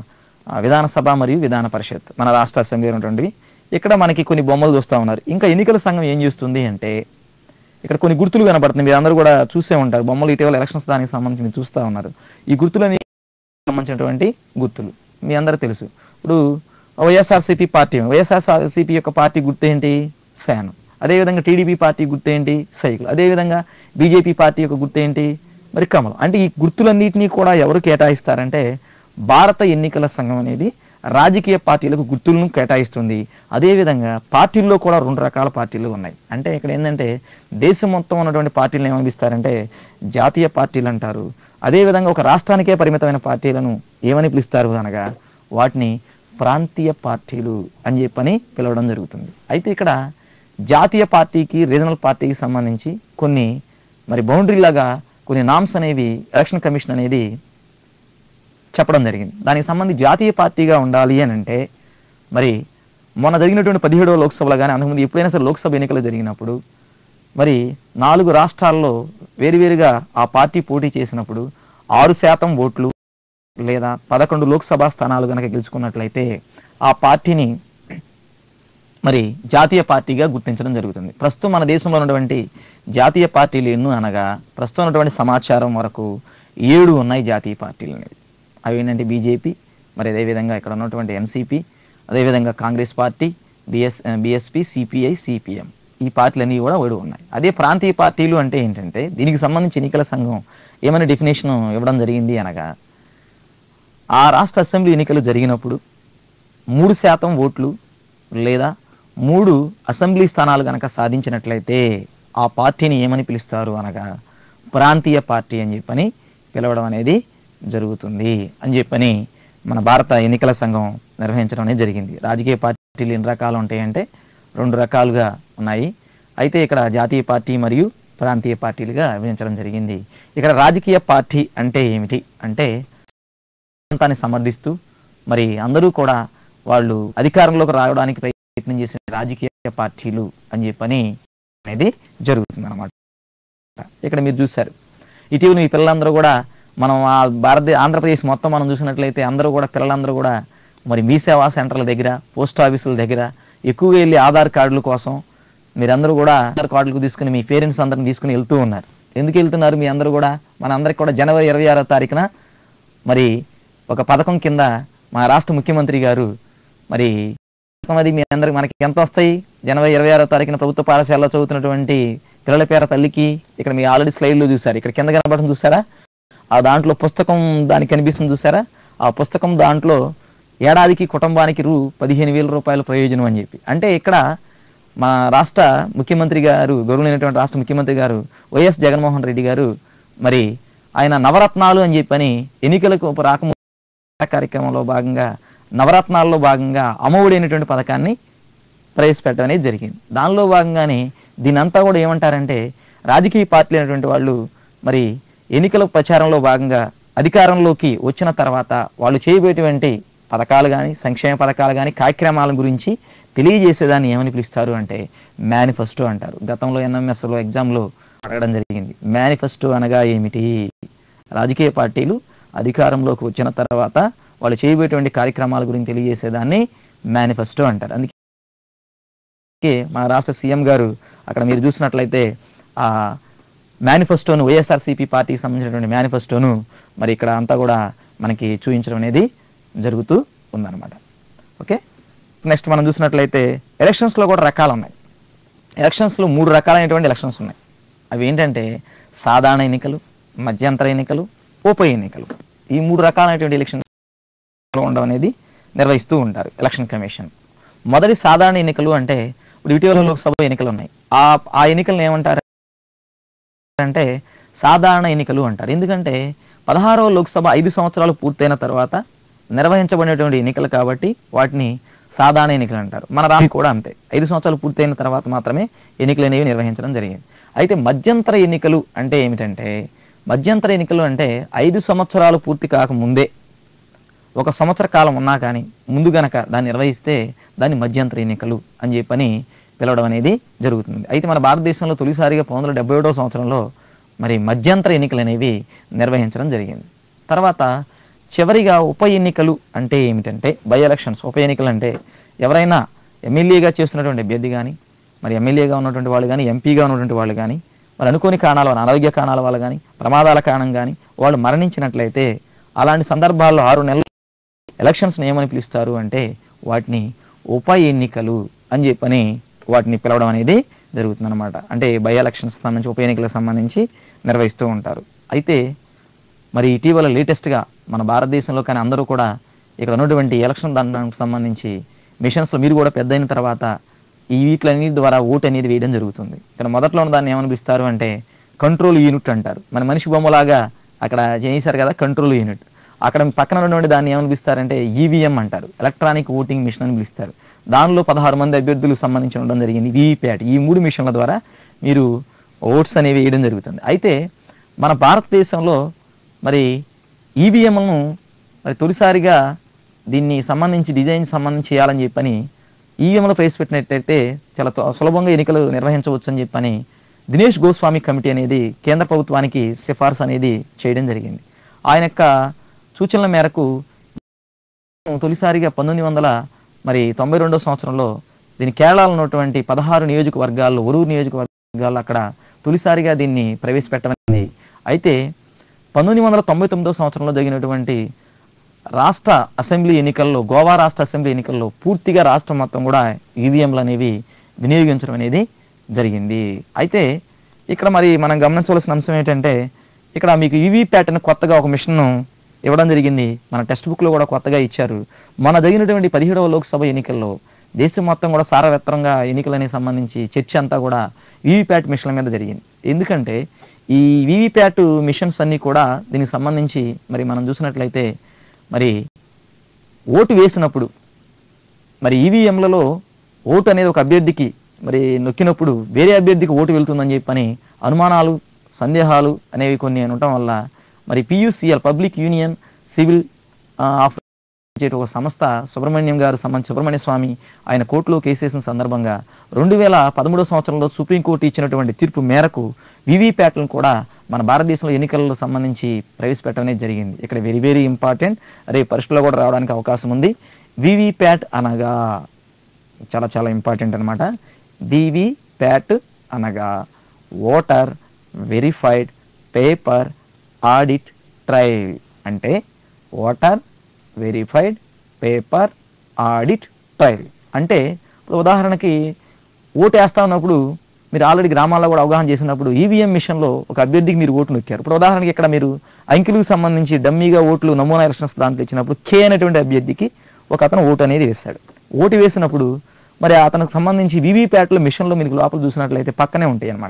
ఆ, విధానసభ మరియు విధాన పరిషత్ మన రాష్ట్ర అసెంబ్లీ ఉన్నటువంటివి ఇక్కడ మనకి కొన్ని బొమ్మలు చూస్తూ ఉన్నారు ఇంకా ఎన్నికల సంఘం ఏం చేస్తుంది అంటే ఇక్కడ కొన్ని గుర్తులు కనబడుతుంది మీరు అందరూ కూడా చూసే ఉంటారు బొమ్మలు ఇటీవల ఎలక్షన్స్ దానికి సంబంధించి మీరు చూస్తూ ఉన్నారు ఈ గుర్తులని సంబంధించినటువంటి గుర్తులు మీ అందరూ తెలుసు ఇప్పుడు వైఎస్ఆర్సీపీ పార్టీ వైఎస్ఆర్సీపీ యొక్క పార్టీ గుర్తు ఏంటి ఫ్యాన్ అదేవిధంగా టీడీపీ పార్టీ గుర్తు ఏంటి సైకిల్ అదేవిధంగా బీజేపీ పార్టీ యొక్క గుర్తు ఏంటి మరి కమలం అంటే ఈ గుర్తులన్నింటినీ కూడా ఎవరు కేటాయిస్తారంటే భారత ఎన్నికల సంఘం అనేది రాజకీయ పార్టీలకు గుర్తులను కేటాయిస్తుంది అదేవిధంగా పార్టీల్లో కూడా రెండు రకాల పార్టీలు ఉన్నాయి అంటే ఇక్కడ ఏంటంటే దేశం మొత్తం ఉన్నటువంటి పార్టీలను ఏమనిపిస్తారంటే జాతీయ పార్టీలు అంటారు అదేవిధంగా ఒక రాష్ట్రానికే పరిమితమైన పార్టీలను ఏమని పిలుస్తారు అనగా వాటిని ప్రాంతీయ పార్టీలు అని చెప్పని పిలవడం జరుగుతుంది అయితే ఇక్కడ జాతీయ పార్టీకి రీజనల్ పార్టీకి సంబంధించి కొన్ని మరి బౌండరీ లాగా కొన్ని నామ్స్ అనేవి ఎలక్షన్ కమిషన్ అనేది చెప్పడం జరిగింది దానికి సంబంధించి జాతీయ పార్టీగా ఉండాలి అని అంటే మరి మొన్న జరిగినటువంటి పదిహేడవ లోక్సభలో కానీ అంతకుముందు ఎప్పుడైనా సరే లోక్సభ ఎన్నికలు జరిగినప్పుడు మరి నాలుగు రాష్ట్రాల్లో వేరువేరుగా ఆ పార్టీ పోటీ చేసినప్పుడు ఆరు శాతం ఓట్లు లేదా పదకొండు లోక్సభ స్థానాలు కనుక గెలుచుకున్నట్లయితే ఆ పార్టీని మరి జాతీయ పార్టీగా గుర్తించడం జరుగుతుంది ప్రస్తుతం మన దేశంలో ఉన్నటువంటి జాతీయ పార్టీలు ఎన్ను అనగా ప్రస్తుతం ఉన్నటువంటి సమాచారం వరకు ఏడు ఉన్నాయి జాతీయ పార్టీలు అనేవి అవి ఏంటంటే బీజేపీ మరి అదేవిధంగా ఇక్కడ ఉన్నటువంటి ఎన్సీపీ అదేవిధంగా Congress party BS BSP CPI CPM ఈ పార్టీలన్నీ కూడా ఏడు ఉన్నాయి అదే ప్రాంతీయ పార్టీలు అంటే ఏంటంటే దీనికి సంబంధించి ఎన్నికల సంఘం ఏమైనా డెఫినేషన్ ఇవ్వడం జరిగింది అనగా ఆ రాష్ట్ర అసెంబ్లీ ఎన్నికలు జరిగినప్పుడు మూడు శాతం ఓట్లు లేదా మూడు అసెంబ్లీ స్థానాలు కనుక సాధించినట్లయితే ఆ పార్టీని ఏమని పిలుస్తారు అనగా ప్రాంతీయ పార్టీ అని చెప్పని పిలవడం అనేది జరుగుతుంది అని చెప్పని మన భారత ఎన్నికల సంఘం నిర్వహించడం అనేది జరిగింది రాజకీయ పార్టీలు ఎన్ని రకాలు ఉంటాయంటే రెండు రకాలుగా ఉన్నాయి అయితే ఇక్కడ జాతీయ పార్టీ మరియు ప్రాంతీయ పార్టీలుగా విభజించడం జరిగింది ఇక్కడ రాజకీయ పార్టీ అంటే ఏమిటి అంటే ప్రాంతాన్ని సమర్థిస్తూ మరి అందరూ కూడా వాళ్ళు అధికారంలోకి రావడానికి ప్రయత్నం చేసిన రాజకీయ పార్టీలు అని చెప్పని అనేది జరుగుతుంది అనమాట ఇక్కడ మీరు చూశారు ఇటీవల మీ పిల్లలందరూ కూడా మనం ఆ భారత ఆంధ్రప్రదేశ్ మొత్తం మనం చూసినట్లయితే అందరూ కూడా పిల్లలందరూ కూడా మరి మీ సేవా సెంటర్ల దగ్గర పోస్ట్ ఆఫీసుల దగ్గర ఎక్కువగా వెళ్ళి ఆధార్ కార్డుల కోసం మీరందరూ కూడా ఆధార్ కార్డులకు తీసుకుని మీ పేరెంట్స్ అందరిని తీసుకుని వెళ్తూ ఉన్నారు ఎందుకు వెళ్తున్నారు మీ అందరూ కూడా మన అందరికి కూడా జనవరి ఇరవై ఆరో తారీఖున మరి ఒక పథకం కింద మా రాష్ట్ర ముఖ్యమంత్రి గారు మరి పథకం అది మీ అందరికి మనకి ఎంత వస్తాయి జనవరి ఇరవై ఆరో తారీఖున ప్రభుత్వ పాఠశాలలో చదువుతున్నటువంటి పిల్లల పేర తల్లికి ఇక్కడ మీ ఆల్రెడీ స్లైడ్లో చూసారు ఇక్కడ కింద కనబడడం చూసారా ఆ దాంట్లో పుస్తకం దానికి కనిపిస్తుంది చూసారా ఆ పుస్తకం దాంట్లో ఏడాదికి కుటుంబానికి రూ పదిహేను వేల రూపాయల ప్రయోజనం అని చెప్పి అంటే ఇక్కడ మా రాష్ట్ర ముఖ్యమంత్రి గారు గౌరవమైనటువంటి రాష్ట్ర ముఖ్యమంత్రి గారు వైఎస్ జగన్మోహన్ రెడ్డి గారు మరి ఆయన నవరత్నాలు అని చెప్పని ఎన్నికలకు రాకముందు కార్యక్రమంలో భాగంగా నవరత్నాల్లో భాగంగా అమవుడైనటువంటి పథకాన్ని ప్రవేశపెట్టడం అనేది జరిగింది దానిలో భాగంగానే దీని అంతా కూడా ఏమంటారంటే రాజకీయ పార్టీలు అయినటువంటి వాళ్ళు మరి ఎన్నికల ప్రచారంలో భాగంగా అధికారంలోకి వచ్చిన తర్వాత వాళ్ళు చేయబోయేటువంటి పథకాలు కానీ సంక్షేమ పథకాలు కానీ కార్యక్రమాల గురించి తెలియజేసేదాన్ని ఏమని పిలుస్తారు అంటే మేనిఫెస్టో అంటారు గతంలో ఎన్ఎంఎస్లో ఎగ్జామ్లో అడగడం జరిగింది మేనిఫెస్టో అనగా ఏమిటి రాజకీయ పార్టీలు అధికారంలోకి వచ్చిన తర్వాత వాళ్ళు చేయబోయేటువంటి కార్యక్రమాల గురించి తెలియజేసేదాన్ని మేనిఫెస్టో అంటారు అందుకే మా రాష్ట్ర సీఎం గారు అక్కడ మీరు చూసినట్లయితే ఆ మేనిఫెస్టోను వైఎస్ఆర్సీపీ పార్టీకి సంబంధించినటువంటి మేనిఫెస్టోను మరి ఇక్కడ అంతా కూడా మనకి చూపించడం అనేది జరుగుతూ ఉందన్నమాట ఓకే నెక్స్ట్ మనం చూసినట్లయితే ఎలక్షన్స్లో కూడా రకాలు ఉన్నాయి ఎలక్షన్స్లో మూడు రకాలైనటువంటి ఎలక్షన్స్ ఉన్నాయి అవి ఏంటంటే సాధారణ ఎన్నికలు మధ్యంతర ఎన్నికలు ఉప ఎన్నికలు ఈ మూడు రకాలైనటువంటి ఎలక్షన్ ఉండడం అనేది నిర్వహిస్తూ ఉంటారు ఎలక్షన్ కమిషన్ మొదటి సాధారణ ఎన్నికలు అంటే ఇప్పుడు ఇటీవల లోక్సభ ఎన్నికలు ఉన్నాయి ఆ ఆ ఎన్నికలను ఏమంటారు అంటే సాధారణ ఎన్నికలు అంటారు ఎందుకంటే పదహారవ లోక్సభ ఐదు సంవత్సరాలు పూర్తయిన తర్వాత నిర్వహించబడినటువంటి ఎన్నికలు కాబట్టి వాటిని సాధారణ ఎన్నికలు అంటారు మన రాష్ట్రం కూడా అంతే ఐదు సంవత్సరాలు పూర్తయిన తర్వాత మాత్రమే ఎన్నికలు అనేవి నిర్వహించడం జరిగింది అయితే మధ్యంతర ఎన్నికలు అంటే ఏమిటంటే మధ్యంతర ఎన్నికలు అంటే ఐదు సంవత్సరాలు పూర్తి కాకముందే ఒక సంవత్సర కాలం ఉన్నా కానీ ముందు గనక దాన్ని నిర్వహిస్తే దాన్ని మధ్యంతర ఎన్నికలు అని చెప్పని పిలవడం అనేది జరుగుతుంది అయితే మన భారతదేశంలో తొలిసారిగా పంతొమ్మిది వందల డెబ్బై సంవత్సరంలో మరి మధ్యంతర ఎన్నికలు అనేవి నిర్వహించడం జరిగింది తర్వాత చివరిగా ఉప ఎన్నికలు అంటే ఏమిటంటే బై ఎలక్షన్స్ ఉప ఎన్నికలు అంటే ఎవరైనా ఎమ్మెల్యేగా చేస్తున్నటువంటి అభ్యర్థి కానీ మరి ఎమ్మెల్యేగా ఉన్నటువంటి వాళ్ళు కానీ ఎంపీగా ఉన్నటువంటి వాళ్ళు కానీ మరి అనుకోని కారణాల వల్ల అనారోగ్య కారణాల వల్ల కానీ ప్రమాదాల కారణం కానీ వాళ్ళు మరణించినట్లయితే అలాంటి సందర్భాల్లో ఆరు నెలలు ఎలక్షన్స్ ఏమని పిలుస్తారు అంటే వాటిని ఉప ఎన్నికలు అని చెప్పని వాటిని పిలవడం అనేది జరుగుతుంది అనమాట అంటే బై ఎలక్షన్స్ సంబంధించి ఉప ఎన్నికలకు సంబంధించి నిర్వహిస్తూ ఉంటారు అయితే మరి ఇటీవల లేటెస్ట్గా మన భారతదేశంలో కానీ అందరూ కూడా ఇక్కడ ఉన్నటువంటి ఎలక్షన్ దానికి సంబంధించి మిషన్స్లో మీరు కూడా పెద్ద అయిన తర్వాత ఈ వీటిలన్నిటి ద్వారా ఓటు అనేది వేయడం జరుగుతుంది ఇక్కడ మొదట్లో ఉన్న దాన్ని ఏమని పిలుస్తారు అంటే కంట్రోల్ యూనిట్ అంటారు మన మనిషి బొమ్మలాగా అక్కడ చేశారు కదా కంట్రోల్ యూనిట్ అక్కడ పక్కన ఉన్నటువంటి దాన్ని ఏమని పిలుస్తారంటే ఈవీఎం అంటారు ఎలక్ట్రానిక్ ఓటింగ్ మిషన్ అని పిలుస్తారు దానిలో పదహారు మంది అభ్యర్థులకు సంబంధించి ఉండడం జరిగింది వీవీప్యాట్ ఈ మూడు మిషన్ల ద్వారా మీరు ఓట్స్ అనేవి వేయడం జరుగుతుంది అయితే మన భారతదేశంలో మరి ఈవీఎంలను మరి తొలిసారిగా దీన్ని సంబంధించి డిజైన్ సంబంధించి చేయాలని చెప్పని ఈవీఎంలో ప్రవేశపెట్టినట్టయితే చాలా త్వ- సులభంగా ఎన్నికలు నిర్వహించవచ్చు అని చెప్పని దినేష్ గోస్వామి కమిటీ అనేది కేంద్ర ప్రభుత్వానికి సిఫార్సు అనేది చేయడం జరిగింది ఆయన యొక్క సూచనల మేరకు తొలిసారిగా పంతొమ్మిది వందల మరి తొంభై రెండో సంవత్సరంలో దీని కేరళలో ఉన్నటువంటి పదహారు నియోజకవర్గాల్లో ఒరూరు నియోజకవర్గాల్లో అక్కడ తొలిసారిగా దీన్ని ప్రవేశపెట్టమైంది అయితే పంతొమ్మిది వందల తొంభై తొమ్మిదో సంవత్సరంలో జరిగినటువంటి రాష్ట్ర అసెంబ్లీ ఎన్నికల్లో గోవా రాష్ట్ర అసెంబ్లీ ఎన్నికల్లో పూర్తిగా రాష్ట్రం మొత్తం కూడా ఈవీఎంలు అనేవి వినియోగించడం అనేది జరిగింది అయితే ఇక్కడ మరి మనం గమనించవలసిన అంశం ఏంటంటే ఇక్కడ మీకు ఈవీ ప్యాటర్న్ కొత్తగా ఒక మిషన్ ఇవ్వడం జరిగింది మన టెక్స్ట్ బుక్లో కూడా కొత్తగా ఇచ్చారు మన జరిగినటువంటి పదిహేడవ లోక్సభ ఎన్నికల్లో దేశం మొత్తం కూడా సారవెత్తరంగా ఎన్నికలనే సంబంధించి చర్చ అంతా కూడా వీవీప్యాట్ మిషన్ల మీద జరిగింది ఎందుకంటే ఈ వీవీప్యాట్ మిషన్స్ అన్నీ కూడా దీనికి సంబంధించి మరి మనం చూసినట్లయితే మరి ఓటు వేసినప్పుడు మరి ఈవీఎంలలో ఓటు అనేది ఒక అభ్యర్థికి మరి నొక్కినప్పుడు వేరే అభ్యర్థికి ఓటు వెళ్తుందని చెప్పని అనుమానాలు సందేహాలు అనేవి కొన్ని ఉండటం వల్ల మరి PUCL public union civil of చేసే ఒక సంస్థ సుబ్రహ్మణ్యం గారు సంబంధించి సుబ్రహ్మణ్య స్వామి ఆయన కోర్టులో కేసేసిన సందర్భంగా రెండు వేల పదమూడో సంవత్సరంలో సుప్రీంకోర్టు ఇచ్చినటువంటి తీర్పు మేరకు వీవీప్యాట్లను కూడా మన భారతదేశంలో ఎన్నికలకు సంబంధించి ప్రవేశపెట్టడం అనేది జరిగింది ఇక్కడ వెరీ వెరీ ఇంపార్టెంట్ రేపు పరీక్షలో కూడా రావడానికి అవకాశం ఉంది వీవీప్యాట్ అనగా చాలా చాలా ఇంపార్టెంట్ అనమాట వీవీప్యాట్ అనగా voter verified paper audit trail అంటే voter verified paper audit trail అంటే ఇప్పుడు ఉదాహరణకి ఓటు వేస్తా ఉన్నప్పుడు మీరు ఆల్రెడీ గ్రామాల్లో కూడా అవగాహన చేసినప్పుడు ఈవీఎం మిషన్లో ఒక అభ్యర్థికి మీరు ఓటు నొక్కారు ఇప్పుడు ఉదాహరణకి ఇక్కడ మీరు అంకెలకు సంబంధించి డమ్మీగా ఓట్లు నమూనా ఎలక్షన్స్ దాంట్లో ఇచ్చినప్పుడు కే అనేటువంటి అభ్యర్థికి ఒక అతను ఓటు అనేది వేశాడు ఓటు వేసినప్పుడు మరి అతనికి సంబంధించి వీవీప్యాట్లో మిషన్లో మీకు లోపల చూసినట్లయితే పక్కనే ఉంటాయి అన్నమాట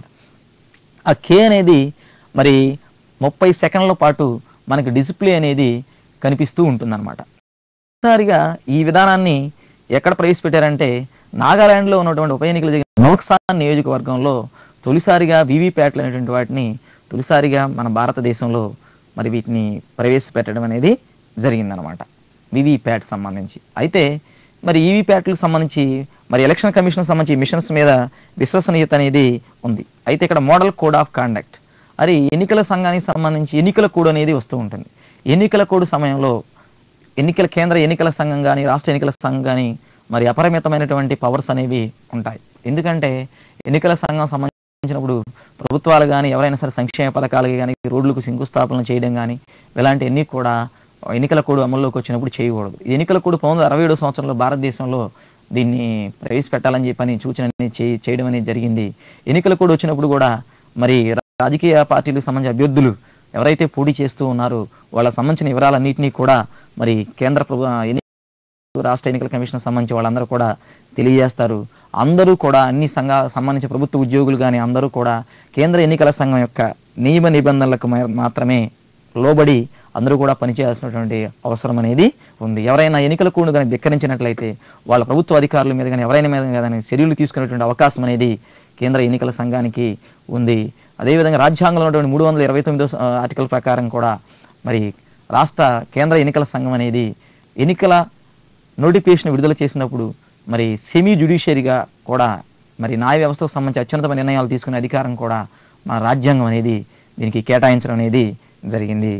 ఆ కే అనేది మరి ముప్పై సెకండ్ల పాటు మనకి డిస్ప్లే అనేది కనిపిస్తూ ఉంటుందన్నమాట ఒకసారిగా ఈ విధానాన్ని ఎక్కడ ప్రవేశపెట్టారంటే నాగాలాండ్లో ఉన్నటువంటి ఉప ఎన్నికలు జరిగిన నోక్సాన్ నియోజకవర్గంలో తొలిసారిగా వీవీప్యాట్లు అనేటువంటి వాటిని తొలిసారిగా మన భారతదేశంలో మరి వీటిని ప్రవేశపెట్టడం అనేది జరిగిందనమాట వీవీప్యాట్ సంబంధించి అయితే మరి ఈవీప్యాట్లకు సంబంధించి మరి ఎలక్షన్ కమిషన్ సంబంధించి మిషన్స్ మీద విశ్వసనీయత అనేది ఉంది అయితే ఇక్కడ మోడల్ కోడ్ ఆఫ్ కాండక్ట్ అది ఎన్నికల సంఘానికి సంబంధించి ఎన్నికల కోడ్ అనేది వస్తూ ఉంటుంది ఎన్నికల కోడ్ సమయంలో ఎన్నికల కేంద్ర ఎన్నికల సంఘం కానీ రాష్ట్ర ఎన్నికల సంఘం కానీ మరి అపరిమితమైనటువంటి పవర్స్ అనేవి ఉంటాయి ఎందుకంటే ఎన్నికల సంఘం సంబంధించినప్పుడు ప్రభుత్వాలు కానీ ఎవరైనా సరే సంక్షేమ పథకాలకి కానీ రోడ్లకు శంకుస్థాపన చేయడం కానీ ఇలాంటివన్నీ కూడా ఎన్నికల కోడ్ అమల్లోకి వచ్చినప్పుడు చేయకూడదు ఈ ఎన్నికల కోడ్ పంతొమ్మిది అరవై ఏడో సంవత్సరంలో భారతదేశంలో దీన్ని ప్రవేశపెట్టాలని చెప్పని సూచన అనేది చేయ- చేయడం అనేది జరిగింది ఎన్నికల కోడ్ వచ్చినప్పుడు కూడా మరి రాజకీయ పార్టీలకు సంబంధించిన అభ్యర్థులు ఎవరైతే పోటీ చేస్తూ ఉన్నారో వాళ్ళకి సంబంధించిన వివరాలన్నింటినీ కూడా మరి కేంద్ర ప్రభు ఎన్ని రాష్ట్ర ఎన్నికల కమిషన్ సంబంధించి వాళ్ళందరూ కూడా తెలియజేస్తారు అందరూ కూడా అన్ని సంఘ సంబంధించిన ప్రభుత్వ ఉద్యోగులు కానీ అందరూ కూడా కేంద్ర ఎన్నికల సంఘం యొక్క నియమ నిబంధనలకు మా- మాత్రమే లోబడి అందరూ కూడా పనిచేయాల్సినటువంటి అవసరం అనేది ఉంది ఎవరైనా ఎన్నికల కూడు కానీ ధిక్కరించినట్లయితే వాళ్ళ ప్రభుత్వ అధికారుల మీద కానీ ఎవరైనా మీద కానీ చర్యలు తీసుకునేటువంటి అవకాశం అనేది కేంద్ర ఎన్నికల సంఘానికి ఉంది అదేవిధంగా రాజ్యాంగంలో ఉన్నటువంటి మూడు వందల ఇరవై తొమ్మిదో ఆర్టికల్ ప్రకారం కూడా మరి రాష్ట్ర కేంద్ర ఎన్నికల సంఘం అనేది ఎన్నికల నోటిఫికేషన్ విడుదల చేసినప్పుడు మరి సెమీ జ్యుడిషియరీగా కూడా మరి న్యాయ వ్యవస్థకు సంబంధించి అత్యున్నతమైన నిర్ణయాలు తీసుకునే అధికారం కూడా మన రాజ్యాంగం అనేది దీనికి కేటాయించడం అనేది జరిగింది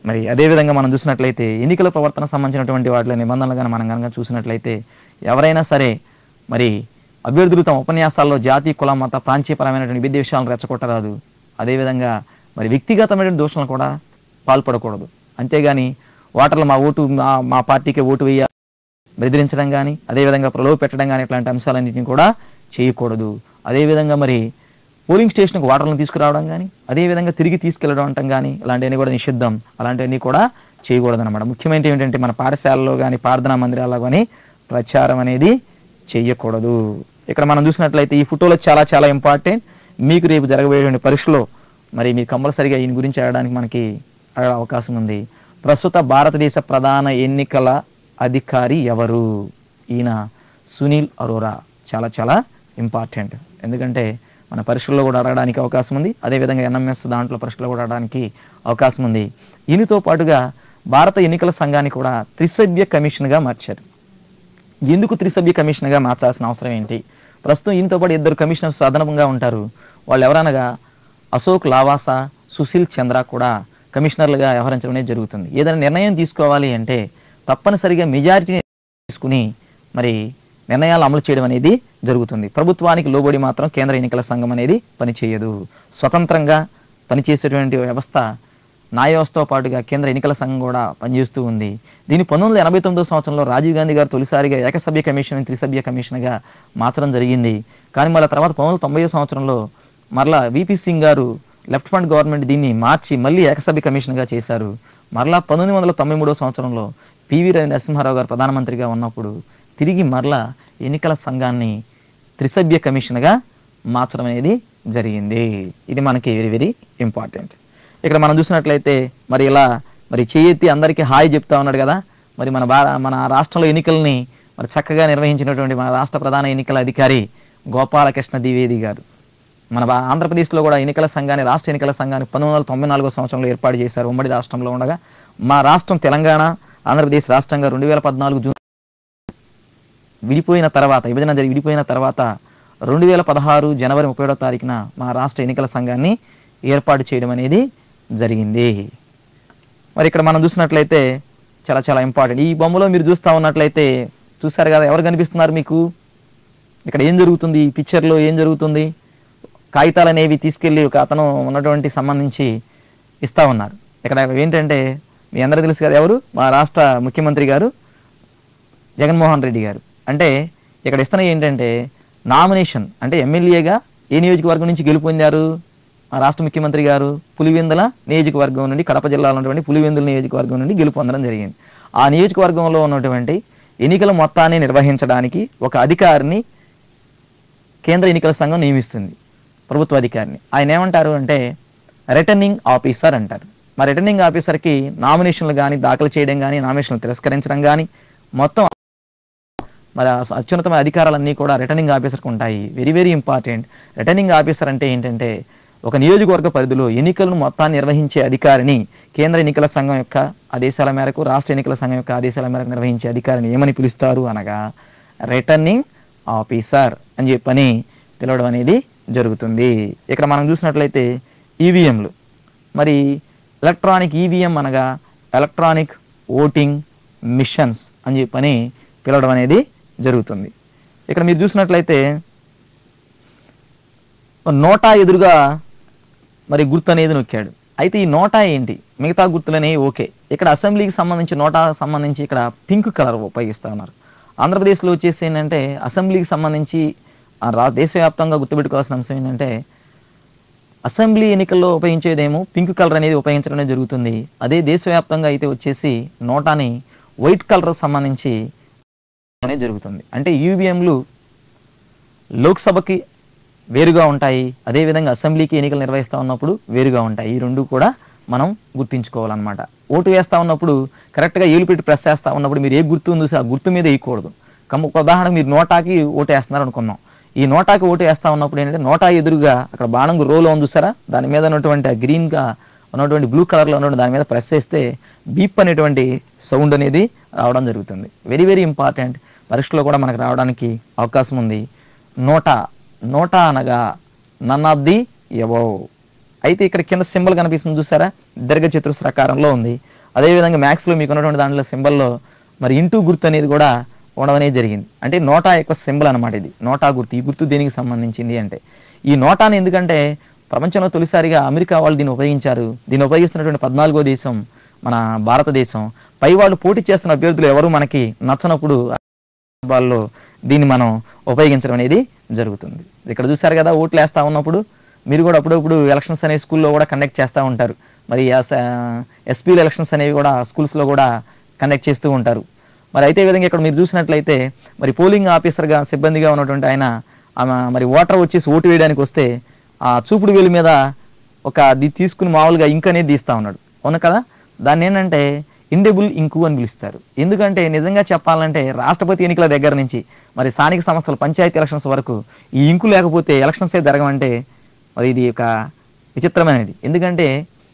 మరి అదేవిధంగా మనం చూసినట్లయితే ఎన్నికల ప్రవర్తన సంబంధించినటువంటి వాటిలో నిబంధనలు కానీ మనం కనుక చూసినట్లయితే ఎవరైనా సరే మరి అభ్యర్థులు తమ ఉపన్యాసాల్లో జాతి కుల మత ప్రాంతీయపరమైనటువంటి విద్య విషయాలను రెచ్చగొట్టరాదు అదేవిధంగా మరి వ్యక్తిగతమైన దోషాలను కూడా పాల్పడకూడదు అంతేగాని ఓటర్లు మా ఓటు మా మా పార్టీకి ఓటు వేయ బెదిరించడం కానీ అదేవిధంగా ప్రలోభ పెట్టడం కానీ ఇట్లాంటి అంశాలన్నింటినీ కూడా చేయకూడదు అదేవిధంగా మరి పోలింగ్ స్టేషన్కి ఓటర్లను తీసుకురావడం కానీ అదేవిధంగా తిరిగి తీసుకెళ్ళడం అంటాం కానీ ఇలాంటివన్నీ కూడా నిషిద్ధం అలాంటివన్నీ కూడా చేయకూడదు అనమాట ముఖ్యమైనది ఏంటంటే మన పాఠశాలలో కానీ ప్రార్థనా మందిరాల్లో కానీ ప్రచారం అనేది చెయ్యకూడదు ఇక్కడ మనం చూసినట్లయితే ఈ ఫోటోలో చాలా చాలా ఇంపార్టెంట్ మీకు రేపు జరగబోయేటువంటి పరీక్షలో మరి మీరు కంపల్సరిగా ఈయన గురించి అడగడానికి మనకి అడగ అవకాశం ఉంది ప్రస్తుత భారతదేశ ప్రధాన ఎన్నికల అధికారి ఎవరు ఈయన సునీల్ అరోరా చాలా చాలా ఇంపార్టెంట్ ఎందుకంటే మన పరీక్షల్లో కూడా అడగడానికి అవకాశం ఉంది అదేవిధంగా ఎన్ఎంఎస్ దాంట్లో పరీక్షలో కూడా అడగడానికి అవకాశం ఉంది ఈయనతో పాటుగా భారత ఎన్నికల సంఘాన్ని కూడా త్రిసభ్య కమిషన్గా మార్చారు ఎందుకు త్రిసభ్య కమిషన్గా మార్చాల్సిన అవసరం ఏంటి ప్రస్తుతం ఈయనతో పాటు ఇద్దరు కమిషనర్స్ అదనంగా ఉంటారు వాళ్ళు ఎవరనగా అశోక్ లావాసా సుశీల్ చంద్ర కూడా కమిషనర్లుగా వ్యవహరించడం అనేది జరుగుతుంది ఏదైనా నిర్ణయం తీసుకోవాలి అంటే తప్పనిసరిగా మెజారిటీ తీసుకుని మరి నిర్ణయాలు అమలు చేయడం అనేది జరుగుతుంది ప్రభుత్వానికి లోబడి మాత్రం కేంద్ర ఎన్నికల సంఘం అనేది పనిచేయదు స్వతంత్రంగా పనిచేసేటువంటి వ్యవస్థ న్యాయ వ్యవస్థతో పాటుగా కేంద్ర ఎన్నికల సంఘం కూడా పనిచేస్తూ ఉంది దీన్ని పంతొమ్మిది వందల ఎనభై తొమ్మిదో సంవత్సరంలో రాజీవ్ గాంధీ గారు తొలిసారిగా ఏకసభ్య కమిషన్ త్రిసభ్య కమిషన్గా మార్చడం జరిగింది కానీ మళ్ళీ తర్వాత పంతొమ్మిది వందల తొంభై సంవత్సరంలో మరలా విపి సింగ్ గారు లెఫ్ట్ ఫ్రంట్ గవర్నమెంట్ దీన్ని మార్చి మళ్ళీ ఏకసభ్య కమిషన్గా చేశారు మరలా పంతొమ్మిది వందల తొంభై మూడో సంవత్సరంలో పివి నరసింహారావు గారు ప్రధానమంత్రిగా ఉన్నప్పుడు తిరిగి మరలా ఎన్నికల సంఘాన్ని త్రిసభ్య కమిషన్గా మార్చడం అనేది జరిగింది ఇది మనకి వెరీ వెరీ ఇంపార్టెంట్ ఇక్కడ మనం చూసినట్లయితే మరి ఇలా మరి చేయెత్తి అందరికీ హాయ్ చెప్తా ఉన్నాడు కదా మరి మన భా మన రాష్ట్రంలో ఎన్నికల్ని మరి చక్కగా నిర్వహించినటువంటి మన రాష్ట్ర ప్రధాన ఎన్నికల అధికారి గోపాలకృష్ణ ద్వివేది గారు మన భా- ఆంధ్రప్రదేశ్లో కూడా ఎన్నికల సంఘాన్ని రాష్ట్ర ఎన్నికల సంఘాన్ని పంతొమ్మిది వందల తొంభై నాలుగో సంవత్సరంలో ఏర్పాటు చేశారు ఉమ్మడి రాష్ట్రంలో ఉండగా మా రాష్ట్రం తెలంగాణ ఆంధ్రప్రదేశ్ రాష్ట్రంగా రెండు వేల పద్నాలుగు జూన్ విడిపోయిన తర్వాత విభజన జరిగి విడిపోయిన తర్వాత రెండు వేల పదహారు జనవరి ముప్పై ఏడో తారీఖున మా రాష్ట్ర ఎన్నికల సంఘాన్ని ఏర్పాటు చేయడం అనేది జరిగింది మరి ఇక్కడ మనం చూసినట్లయితే చాలా చాలా ఇంపార్టెంట్ ఈ బొమ్మలో మీరు చూస్తూ ఉన్నట్లయితే చూసారు కదా ఎవరు కనిపిస్తున్నారు మీకు ఇక్కడ ఏం జరుగుతుంది ఈ పిక్చర్లో ఏం జరుగుతుంది కాగితాలు అనేవి తీసుకెళ్ళి ఒక అతను ఉన్నటువంటి సంబంధించి ఇస్తా ఉన్నారు ఇక్కడ ఏంటంటే మీ అందరూ తెలుసు కదా ఎవరు మా రాష్ట్ర ముఖ్యమంత్రి గారు జగన్మోహన్ రెడ్డి గారు అంటే ఇక్కడ ఇస్తున్న ఏంటంటే నామినేషన్ అంటే ఎమ్మెల్యేగా ఏ నియోజకవర్గం నుంచి గెలుపొందారు ఆ రాష్ట్ర ముఖ్యమంత్రి గారు పులివెందుల నియోజకవర్గం నుండి కడప జిల్లాలో ఉన్నటువంటి పులివెందుల నియోజకవర్గం నుండి గెలుపొందడం జరిగింది ఆ నియోజకవర్గంలో ఉన్నటువంటి ఎన్నికల మొత్తాన్ని నిర్వహించడానికి ఒక అధికారిని కేంద్ర ఎన్నికల సంఘం నియమిస్తుంది ప్రభుత్వ అధికారిని ఆయన ఏమంటారు అంటే రిటర్నింగ్ ఆఫీసర్ అంటారు మరి రిటర్నింగ్ ఆఫీసర్కి నామినేషన్లు కానీ దాఖలు చేయడం కానీ నామినేషన్లు తిరస్కరించడం కానీ మొత్తం మరి ఆ అత్యున్నతమైన అధికారాలన్నీ కూడా రిటర్నింగ్ ఆఫీసర్కి ఉంటాయి very very important returning officer అంటే ఏంటంటే ఒక నియోజకవర్గ పరిధిలో ఎన్నికలను మొత్తాన్ని నిర్వహించే అధికారిని కేంద్ర ఎన్నికల సంఘం యొక్క ఆదేశాల మేరకు రాష్ట్ర ఎన్నికల సంఘం యొక్క ఆదేశాల మేరకు నిర్వహించే అధికారిని ఏమని పిలుస్తారు అనగా రిటర్నింగ్ ఆఫీసర్ అని చెప్పని పిలవడం అనేది జరుగుతుంది ఇక్కడ మనం చూసినట్లయితే ఈవీఎంలు మరి ఎలక్ట్రానిక్ ఈవీఎం అనగా ఎలక్ట్రానిక్ ఓటింగ్ మిషన్స్ అని చెప్పని పిలవడం అనేది జరుగుతుంది ఇక్కడ మీరు చూసినట్లయితే నోటా ఎదురుగా మరి గుర్తు అనేది నొక్కాడు అయితే ఈ నోటా ఏంటి మిగతా గుర్తులనేవి ఓకే ఇక్కడ అసెంబ్లీకి సంబంధించి నోటా సంబంధించి ఇక్కడ పింక్ కలర్ ఉపయోగిస్తా ఉన్నారు ఆంధ్రప్రదేశ్లో వచ్చేసి ఏంటంటే అసెంబ్లీకి సంబంధించి ఆ రా దేశవ్యాప్తంగా గుర్తుపెట్టుకోవాల్సిన అంశం ఏంటంటే అసెంబ్లీ ఎన్నికల్లో ఉపయోగించేదేమో పింక్ కలర్ అనేది ఉపయోగించడం అనేది జరుగుతుంది అదే దేశవ్యాప్తంగా అయితే వచ్చేసి నోటాని వైట్ కలర్ సంబంధించి అనేది జరుగుతుంది అంటే ఈవీఎంలు లోక్సభకి వేరుగా ఉంటాయి అదేవిధంగా అసెంబ్లీకి ఎన్నికలు నిర్వహిస్తూ ఉన్నప్పుడు వేరుగా ఉంటాయి ఈ రెండు కూడా మనం గుర్తుంచుకోవాలన్నమాట ఓటు వేస్తూ ఉన్నప్పుడు కరెక్ట్గా ఏలు పెట్టి ప్రెస్ చేస్తూ ఉన్నప్పుడు మీరు ఏ గుర్తు ఉందో ఆ గుర్తు మీద వేయకూడదు కమ్మ ఒక ఉదాహరణకు మీరు నోటాకి ఓటు వేస్తున్నారు అనుకుందాం ఈ నోటాకి ఓటు వేస్తా ఉన్నప్పుడు ఏంటంటే నోటా ఎదురుగా అక్కడ బాణం రోలో ఉంది చూసారా దాని మీద ఉన్నటువంటి ఆ గ్రీన్గా ఉన్నటువంటి బ్లూ కలర్లో ఉన్నటువంటి దాని మీద ప్రెస్ చేస్తే బీప్ అనేటువంటి సౌండ్ అనేది రావడం జరుగుతుంది వెరీ వెరీ ఇంపార్టెంట్ పరీక్షలో కూడా మనకు రావడానికి అవకాశం ఉంది నోటా నోటా అనగా నన్ ఆఫ్ ది ఎబో అయితే ఇక్కడ కింద సింబల్ కనిపిస్తుంది చూసారా దీర్ఘ చతురస్రాకారంలో ఉంది అదేవిధంగా మ్యాథ్స్లో మీకు ఉన్నటువంటి దాంట్లో సింబల్లో మరి ఇంటూ గుర్తు అనేది కూడా ఉండడం అనేది జరిగింది అంటే నోటా యొక్క సింబల్ అనమాట ఇది నోటా గుర్తు ఈ గుర్తు దేనికి సంబంధించింది అంటే ఈ నోటాని ఎందుకంటే ప్రపంచంలో తొలిసారిగా అమెరికా వాళ్ళు దీన్ని ఉపయోగించారు దీన్ని ఉపయోగిస్తున్నటువంటి పద్నాలుగో దేశం మన భారతదేశం పై వాళ్ళు పోటీ చేస్తున్న అభ్యర్థులు ఎవరు మనకి నచ్చనప్పుడు సందర్భాల్లో దీన్ని మనం ఉపయోగించడం అనేది జరుగుతుంది ఇక్కడ చూసారు కదా ఓట్లు వేస్తా ఉన్నప్పుడు మీరు కూడా అప్పుడప్పుడు ఎలక్షన్స్ అనే స్కూల్లో కూడా కండక్ట్ చేస్తూ ఉంటారు మరి ఎస్పీల ఎలక్షన్స్ అనేవి కూడా స్కూల్స్లో కూడా కండక్ట్ చేస్తూ ఉంటారు మరి అయితే ఈ విధంగా ఇక్కడ మీరు చూసినట్లయితే మరి పోలింగ్ ఆఫీసర్గా సిబ్బందిగా ఉన్నటువంటి ఆయన ఆమె మరి ఓటర్ వచ్చేసి ఓటు వేయడానికి వస్తే ఆ చూపుడు వేలు మీద ఒక అది తీసుకుని మామూలుగా ఇంక్ అనేది తీస్తా ఉన్నాడు అవును కదా దాన్ని ఏంటంటే ఇండెబుల్ ఇంకు అని పిలుస్తారు ఎందుకంటే నిజంగా చెప్పాలంటే రాష్ట్రపతి ఎన్నికల దగ్గర నుంచి మరి స్థానిక సంస్థల పంచాయతీ ఎలక్షన్స్ వరకు ఈ ఇంకు లేకపోతే ఎలక్షన్సే జరగమంటే మరి ఇది ఒక విచిత్రమైనది ఎందుకంటే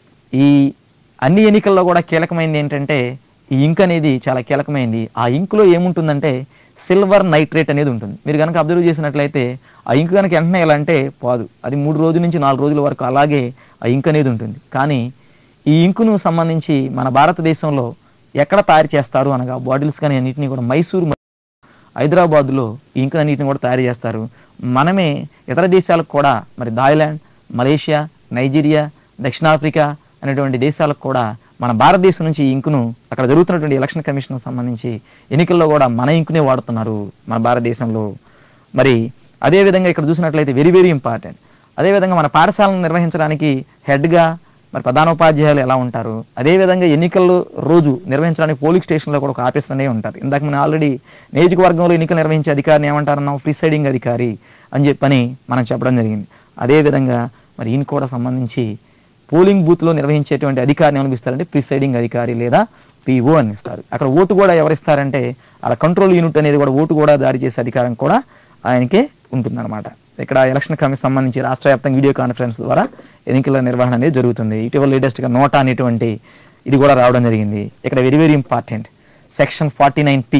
ఈ అన్ని ఎన్నికల్లో కూడా కీలకమైనది ఏంటంటే ఈ ఇంక్ అనేది చాలా కీలకమైనది ఆ ఇంకులో ఏముంటుందంటే సిల్వర్ నైట్రేట్ అనేది ఉంటుంది మీరు కనుక అబ్జర్వ్ చేసినట్లయితే ఆ ఇంక్ కనుక వెంటనే ఎలా అంటే పోదు అది మూడు రోజుల నుంచి నాలుగు రోజుల వరకు అలాగే ఆ ఇంక్ అనేది ఉంటుంది కానీ ఈ ఇంకును సంబంధించి మన భారతదేశంలో ఎక్కడ తయారు చేస్తారు అనగా బాటిల్స్ కానీ అన్నింటినీ కూడా మైసూరు హైదరాబాద్లో ఈ ఇంకును అన్నింటిని కూడా తయారు చేస్తారు మనమే ఇతర దేశాలకు కూడా మరి థాయిలాండ్ మలేషియా నైజీరియా దక్షిణాఫ్రికా అనేటువంటి దేశాలకు కూడా మన భారతదేశం నుంచి ఈ ఇంకును అక్కడ జరుగుతున్నటువంటి ఎలక్షన్ కమిషన్ సంబంధించి ఎన్నికల్లో కూడా మన ఇంకునే వాడుతున్నారు మన భారతదేశంలో మరి అదే విధంగా ఇక్కడ చూసినట్లయితే వెరీ వెరీ ఇంపార్టెంట్ అదేవిధంగా మన పాఠశాలను నిర్వహించడానికి హెడ్గా మరి ప్రధానోపాధ్యాయులు ఎలా ఉంటారు అదేవిధంగా ఎన్నికల రోజు నిర్వహించడానికి పోలింగ్ స్టేషన్లో కూడా ఒక ఆఫీసర్ అనే ఉంటారు ఇందాక మనం ఆల్రెడీ నియోజకవర్గంలో ఎన్నికలు నిర్వహించే అధికారిని ఏమంటారన్నాం ప్రిసైడింగ్ అధికారి అని చెప్పని మనం చెప్పడం జరిగింది అదేవిధంగా మరి ఈయన కూడా సంబంధించి పోలింగ్ బూత్లో నిర్వహించేటువంటి అధికారిని ఏమనిపిస్తారంటే ప్రిసైడింగ్ అధికారి లేదా పిఓ అని ఇస్తారు అక్కడ ఓటు కూడా ఎవరిస్తారంటే అలా కంట్రోల్ యూనిట్ అనేది కూడా ఓటు కూడా జారీ చేసే అధికారం కూడా ఆయనకే ఉంటుందన్నమాట ఇక్కడ ఎలక్షన్ కమిషన్ సంబంధించి రాష్ట్ర వ్యాప్తంగా వీడియో కాన్ఫరెన్స్ ద్వారా ఎన్నికల నిర్వహణ అనేది జరుగుతుంది ఇటీవల లేటెస్ట్గా నోటా అనేటువంటి ఇది కూడా రావడం జరిగింది ఇక్కడ very very important section forty nine P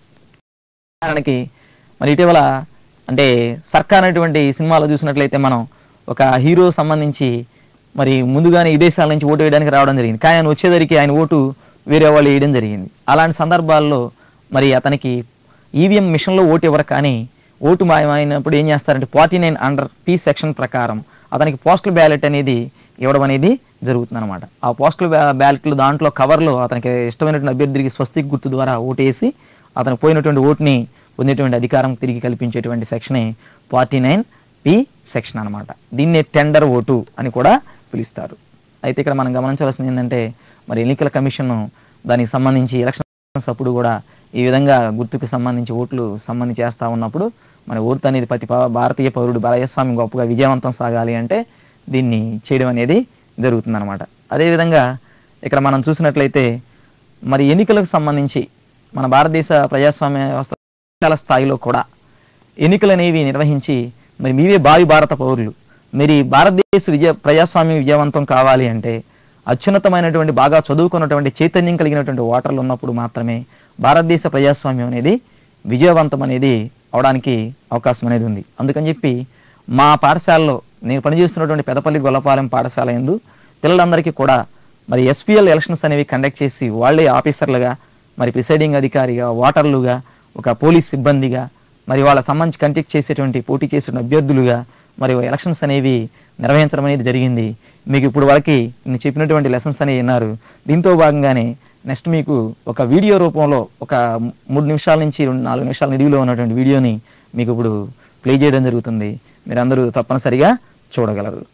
ఉదాహరణకి మరి ఇటీవల అంటే సర్కార్ అనేటువంటి సినిమాలో చూసినట్లయితే మనం ఒక హీరో సంబంధించి మరి ముందుగానే విదేశాల నుంచి ఓటు వేయడానికి రావడం జరిగింది కానీ ఆయన వచ్చేసరికి ఆయన ఓటు వేరే వాళ్ళు వేయడం జరిగింది అలాంటి సందర్భాల్లో మరి అతనికి ఈవీఎం మిషన్లో ఓటు ఇవ్వరు కానీ ఓటు మాయమైనప్పుడు ఏం చేస్తారంటే forty nine under P section ప్రకారం అతనికి పోస్టల్ బ్యాలెట్ అనేది ఇవ్వడం అనేది జరుగుతుందన్నమాట ఆ పోస్టల్ బ్యాలెట్లు దాంట్లో కవర్లో అతనికి ఇష్టమైనటువంటి అభ్యర్థికి స్వస్తిక్ గుర్తు ద్వారా ఓటేసి అతను పోయినటువంటి ఓటుని పొందేటువంటి అధికారం తిరిగి కల్పించేటువంటి సెక్షనే ఫార్టీ నైన్ పి సెక్షన్ అనమాట దీన్నే టెండర్ ఓటు అని కూడా పిలుస్తారు అయితే ఇక్కడ మనం గమనించవలసింది ఏంటంటే మరి ఎన్నికల కమిషన్ దానికి సంబంధించి ఎలక్షన్స్ అప్పుడు కూడా ఈ విధంగా గుర్తుకు సంబంధించి ఓట్లు సంబంధించి చేస్తూ ఉన్నప్పుడు మన ఓటు అనేది ప్రతి పా- భారతీయ పౌరుడు భారతస్వామి గొప్పగా విజయవంతం సాగాలి అంటే దీన్ని చేయడం అనేది జరుగుతుందన్నమాట అదేవిధంగా ఇక్కడ మనం చూసినట్లయితే మరి ఎన్నికలకు సంబంధించి మన భారతదేశ ప్రజాస్వామ్య వ్యవస్థ చాలా స్థాయిలో కూడా ఎన్నికలు అనేవి నిర్వహించి మరి మీవే భావి భారత పౌరులు మరి భారతదేశ విజయ ప్రజాస్వామ్యం విజయవంతం కావాలి అంటే అత్యున్నతమైనటువంటి బాగా చదువుకున్నటువంటి చైతన్యం కలిగినటువంటి ఓటర్లు ఉన్నప్పుడు మాత్రమే భారతదేశ ప్రజాస్వామ్యం అనేది విజయవంతం అనేది అవడానికి అవకాశం అనేది ఉంది అందుకని చెప్పి మా పాఠశాలలో నేను పనిచేస్తున్నటువంటి పెదపల్లి గొల్లపాలెం పాఠశాల ఎందు పిల్లలందరికీ కూడా మరి ఎస్పీఎల్ ఎలక్షన్స్ అనేవి కండక్ట్ చేసి వాళ్ళే ఆఫీసర్లుగా మరి ప్రిసైడింగ్ అధికారిగా ఓటర్లుగా ఒక పోలీస్ సిబ్బందిగా మరి వాళ్ళ సంబంధించి కండక్ట్ చేసేటువంటి పోటీ చేసిన అభ్యర్థులుగా మరి ఎలక్షన్స్ అనేవి నిర్వహించడం అనేది జరిగింది మీకు ఇప్పుడు వరకు నేను చెప్పినటువంటి లెసన్స్ అనేవి విన్నారు దీంతో భాగంగానే నెక్స్ట్ మీకు ఒక వీడియో రూపంలో ఒక మూడు నిమిషాల నుంచి రెండు నాలుగు నిమిషాల నిడివిలో ఉన్నటువంటి వీడియోని మీకు ఇప్పుడు ప్లే చేయడం జరుగుతుంది మీరందరూ తప్పనిసరిగా చూడగలరు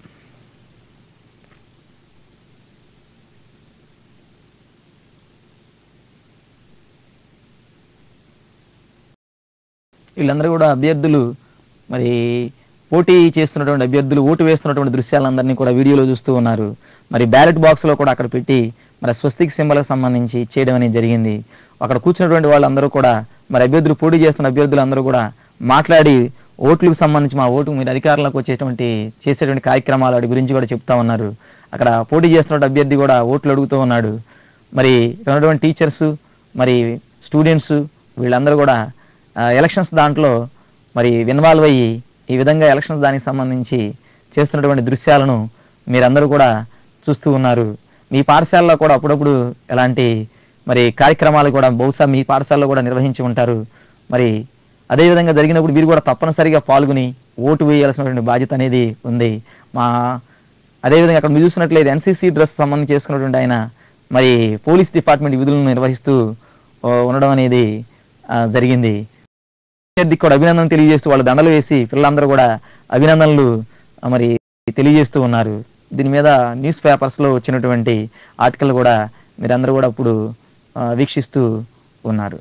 వీళ్ళందరూ కూడా అభ్యర్థులు మరి పోటీ చేస్తున్నటువంటి అభ్యర్థులు ఓటు వేస్తున్నటువంటి దృశ్యాలందరినీ కూడా వీడియోలో చూస్తూ ఉన్నారు మరి బ్యాలెట్ బాక్స్లో కూడా అక్కడ పెట్టి మరి స్వస్తిక్ సింబల్కి సంబంధించి చేయడం అనేది జరిగింది అక్కడ కూర్చున్నటువంటి వాళ్ళందరూ కూడా మరి అభ్యర్థులు పోటీ చేస్తున్న అభ్యర్థులు అందరూ కూడా మాట్లాడి ఓట్లకు సంబంధించి మా ఓటు మీరు అధికారంలోకి వచ్చేటువంటి చేసేటువంటి కార్యక్రమాల వాటి గురించి కూడా చెప్తా ఉన్నారు అక్కడ పోటీ చేస్తున్న అభ్యర్థి కూడా ఓట్లు అడుగుతూ ఉన్నాడు మరి ఇక్కడ ఉన్నటువంటి టీచర్స్ మరి స్టూడెంట్స్ వీళ్ళందరూ కూడా ఎలక్షన్స్ దాంట్లో మరి ఇన్వాల్వ్ అయ్యి ఈ విధంగా ఎలక్షన్స్ దానికి సంబంధించి చేస్తున్నటువంటి దృశ్యాలను మీరందరూ కూడా చూస్తూ ఉన్నారు మీ పాఠశాలలో కూడా అప్పుడప్పుడు ఎలాంటి మరి కార్యక్రమాలు కూడా బహుశా మీ పాఠశాలలో కూడా నిర్వహించి ఉంటారు మరి అదేవిధంగా జరిగినప్పుడు మీరు కూడా తప్పనిసరిగా పాల్గొని ఓటు వేయాల్సినటువంటి బాధ్యత అనేది ఉంది మా అదేవిధంగా అక్కడ మీరు చూసినట్లయితే ఎన్సీసీ డ్రెస్ సంబంధించి చేసుకున్నటువంటి ఆయన మరి పోలీస్ డిపార్ట్మెంట్ విధులను నిర్వహిస్తూ ఆ, ఉండడం అనేది ఆ, జరిగింది విద్యార్థికి కూడా అభినందన తెలియజేస్తూ వాళ్ళు దండలు వేసి పిల్లలందరూ కూడా అభినందనలు ఆ, మరి తెలియజేస్తూ ఉన్నారు దీని మీద న్యూస్ పేపర్స్లో వచ్చినటువంటి ఆర్టికల్ కూడా మీరందరూ కూడా ఇప్పుడు ఆ, వీక్షిస్తూ ఉన్నారు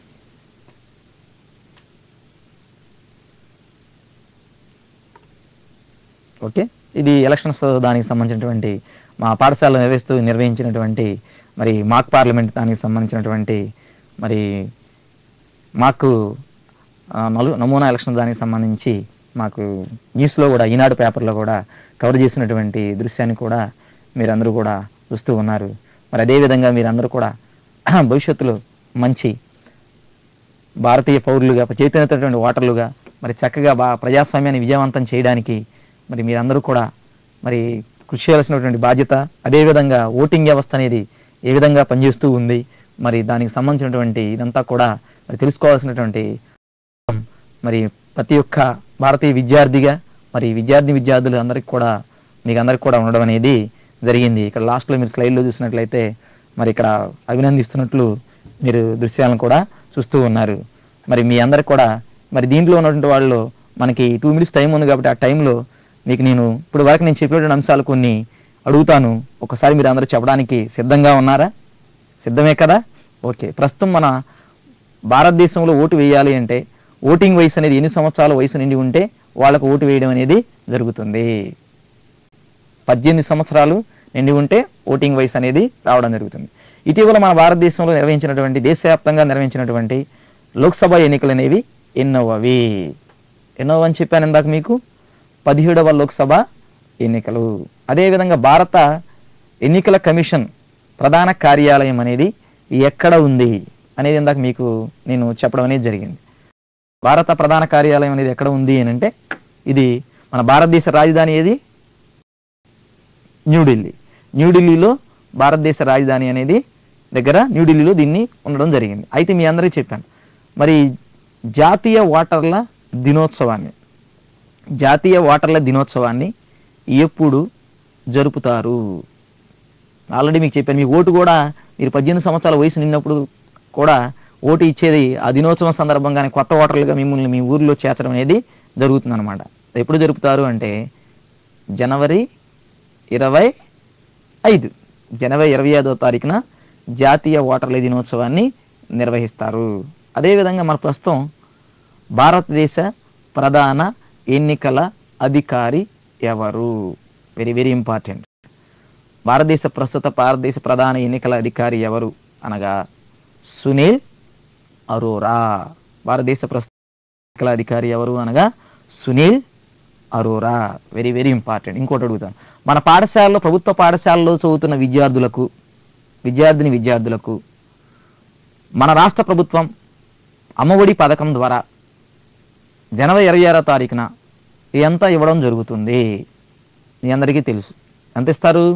ఓకే ఇది ఎలక్షన్స్ దానికి సంబంధించినటువంటి మా పాఠశాలలో నిర్వహిస్తూ నిర్వహించినటువంటి మరి మాక్ పార్లమెంట్ దానికి సంబంధించినటువంటి మరి మాకు ఆ, నలు నమూనా ఎలక్షన్ దానికి సంబంధించి మాకు న్యూస్లో కూడా ఈనాడు పేపర్లో కూడా కవర్ చేసినటువంటి దృశ్యాన్ని కూడా మీరందరూ కూడా చూస్తూ ఉన్నారు మరి అదేవిధంగా మీరందరూ కూడా భవిష్యత్తులో మంచి భారతీయ పౌరులుగా చైతన్యతటువంటి ఓటర్లుగా మరి చక్కగా బా ప్రజాస్వామ్యాన్ని విజయవంతం చేయడానికి మరి మీరందరూ కూడా మరి కృషి చేయాల్సినటువంటి బాధ్యత అదేవిధంగా ఓటింగ్ వ్యవస్థ అనేది ఏ విధంగా పనిచేస్తూ ఉంది మరి దానికి సంబంధించినటువంటి ఇదంతా కూడా మరి తెలుసుకోవాల్సినటువంటి మరి ప్రతి ఒక్క భారతీయ విద్యార్థిగా మరి విద్యార్థి విద్యార్థులు అందరికి కూడా మీకు అందరికి కూడా ఉండడం అనేది జరిగింది ఇక్కడ లాస్ట్లో మీరు స్లైడ్లో చూసినట్లయితే మరి ఇక్కడ అభినందిస్తున్నట్లు మీరు దృశ్యాలను కూడా చూస్తూ ఉన్నారు మరి మీ అందరికి కూడా మరి దీంట్లో ఉన్నటువంటి వాళ్ళు మనకి టూ మినిట్స్ టైం ఉంది కాబట్టి ఆ టైంలో మీకు నేను ఇప్పుడు వరకు నేను చెప్పినటువంటి అంశాలు కొన్ని అడుగుతాను ఒకసారి మీరు అందరూ చెప్పడానికి సిద్ధంగా ఉన్నారా సిద్ధమే కదా ఓకే ప్రస్తుతం మన భారతదేశంలో ఓటు వేయాలి అంటే ఓటింగ్ వయసు అనేది ఎన్ని సంవత్సరాల వయసు నిండి ఉంటే వాళ్ళకు ఓటు వేయడం అనేది జరుగుతుంది పద్దెనిమిది సంవత్సరాలు నిండి ఉంటే ఓటింగ్ వయసు అనేది రావడం జరుగుతుంది ఇటీవల మన భారతదేశంలో నిర్వహించినటువంటి దేశవ్యాప్తంగా నిర్వహించినటువంటి లోక్సభ ఎన్నికలు అనేవి ఎన్నోవవి ఎన్నోవ అని చెప్పాను ఇందాక మీకు పదిహేడవ లోక్సభ ఎన్నికలు అదేవిధంగా భారత ఎన్నికల కమిషన్ ప్రధాన కార్యాలయం అనేది ఎక్కడ ఉంది అనేది ఇందాక మీకు నేను చెప్పడం అనేది జరిగింది భారత ప్రధాన కార్యాలయం అనేది ఎక్కడ ఉంది అని అంటే ఇది మన భారతదేశ రాజధాని ఏది న్యూఢిల్లీ న్యూఢిల్లీలో భారతదేశ రాజధాని అనేది దగ్గర న్యూఢిల్లీలో దీన్ని ఉండడం జరిగింది అయితే మీ అందరికీ చెప్పాను మరి జాతీయ ఓటర్ల దినోత్సవాన్ని జాతీయ ఓటర్ల దినోత్సవాన్ని ఎప్పుడు జరుపుతారు ఆల్రెడీ మీకు చెప్పాను మీ ఓటు కూడా మీరు పద్దెనిమిది సంవత్సరాల వయసు నిన్నప్పుడు కూడా ఓటు ఇచ్చేది ఆ దినోత్సవం సందర్భంగానే కొత్త ఓటర్లుగా మిమ్మల్ని మీ ఊరిలో చేర్చడం అనేది జరుగుతుందన్నమాట ఎప్పుడు జరుపుతారు అంటే జనవరి ఇరవై ఐదు జనవరి ఇరవై ఐదో తారీఖున జాతీయ ఓటర్ల దినోత్సవాన్ని నిర్వహిస్తారు అదేవిధంగా మన ప్రస్తుతం భారతదేశ ప్రధాన ఎన్నికల అధికారి ఎవరు వెరీ వెరీ ఇంపార్టెంట్ భారతదేశ ప్రస్తుత భారతదేశ ప్రధాన ఎన్నికల అధికారి ఎవరు అనగా సునీల్ అరోరా భారతదేశ ప్రస్తుత ఎన్నికల అధికారి ఎవరు అనగా Sunil Arora very very important ఇంకోటి అడుగుతాను మన పాఠశాలలో ప్రభుత్వ పాఠశాలలో చదువుతున్న విద్యార్థులకు విద్యార్థిని విద్యార్థులకు మన రాష్ట్ర ప్రభుత్వం అమ్మఒడి పథకం ద్వారా జనవరి ఇరవై ఆరో తారీఖున ఎంత ఇవ్వడం జరుగుతుంది మీ అందరికీ తెలుసు ఎంత ఇస్తారు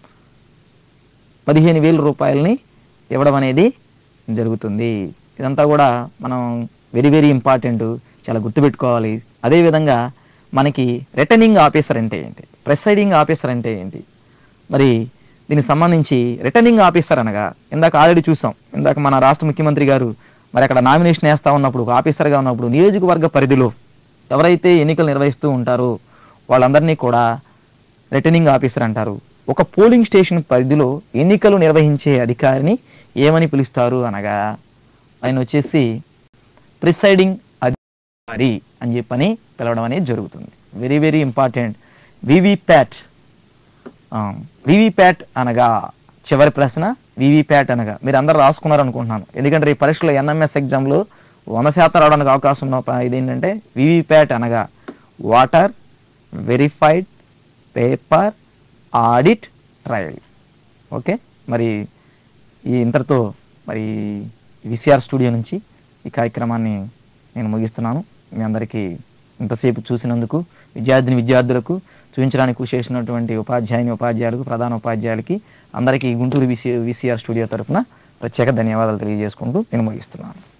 పదిహేను వేల రూపాయలని ఇవ్వడం అనేది జరుగుతుంది ఇదంతా కూడా మనం వెరీ వెరీ ఇంపార్టెంట్ చాలా గుర్తుపెట్టుకోవాలి అదేవిధంగా మనకి రిటర్నింగ్ ఆఫీసర్ అంటే ఏంటి ప్రెసైడింగ్ ఆఫీసర్ అంటే ఏంటి మరి దీనికి సంబంధించి రిటర్నింగ్ ఆఫీసర్ అనగా ఇందాక ఆల్రెడీ చూసాం ఇందాక మన రాష్ట్ర ముఖ్యమంత్రి గారు మరి అక్కడ నామినేషన్ వేస్తా ఉన్నప్పుడు ఒక ఆఫీసర్గా ఉన్నప్పుడు నియోజకవర్గ పరిధిలో ఎవరైతే ఎన్నికలు నిర్వహిస్తూ ఉంటారో వాళ్ళందరినీ కూడా రిటర్నింగ్ ఆఫీసర్ అంటారు ఒక పోలింగ్ స్టేషన్ పరిధిలో ఎన్నికలు నిర్వహించే అధికారిని ఏమని పిలుస్తారు అనగా ఆయన వచ్చేసి ప్రిసైడింగ్ అధికారి అని చెప్పని పిలవడం అనేది జరుగుతుంది very very important VVPAT VVPAT అనగా చివరి ప్రశ్న వివిప్యాట్ అనగా మీరు అందరు రాసుకున్నారు అనుకుంటున్నాను ఎందుకంటే రేపు పరీక్షలో ఎన్ఎంఎస్ ఎగ్జామ్లో వంద శాతం రావడానికి అవకాశం ఉన్న ప- ఇది ఏంటంటే వివిప్యాట్ అనగా voter verified paper audit trail okay మరి ఈ ఇంతటితో మరి విసిఆర్ స్టూడియో నుంచి ఈ కార్యక్రమాన్ని నేను ముగిస్తున్నాను మీ అందరికీ ఇంతసేపు చూసినందుకు విద్యార్థిని విద్యార్థులకు చూపించడానికి కృషి చేసినటువంటి ఉపాధ్యాయుని ఉపాధ్యాయులకు ప్రధాన ఉపాధ్యాయులకి అందరికీ గుంటూరు విసి విసిఆర్ స్టూడియో తరఫున ప్రత్యేక ధన్యవాదాలు తెలియజేసుకుంటూ నేను ముగిస్తున్నాను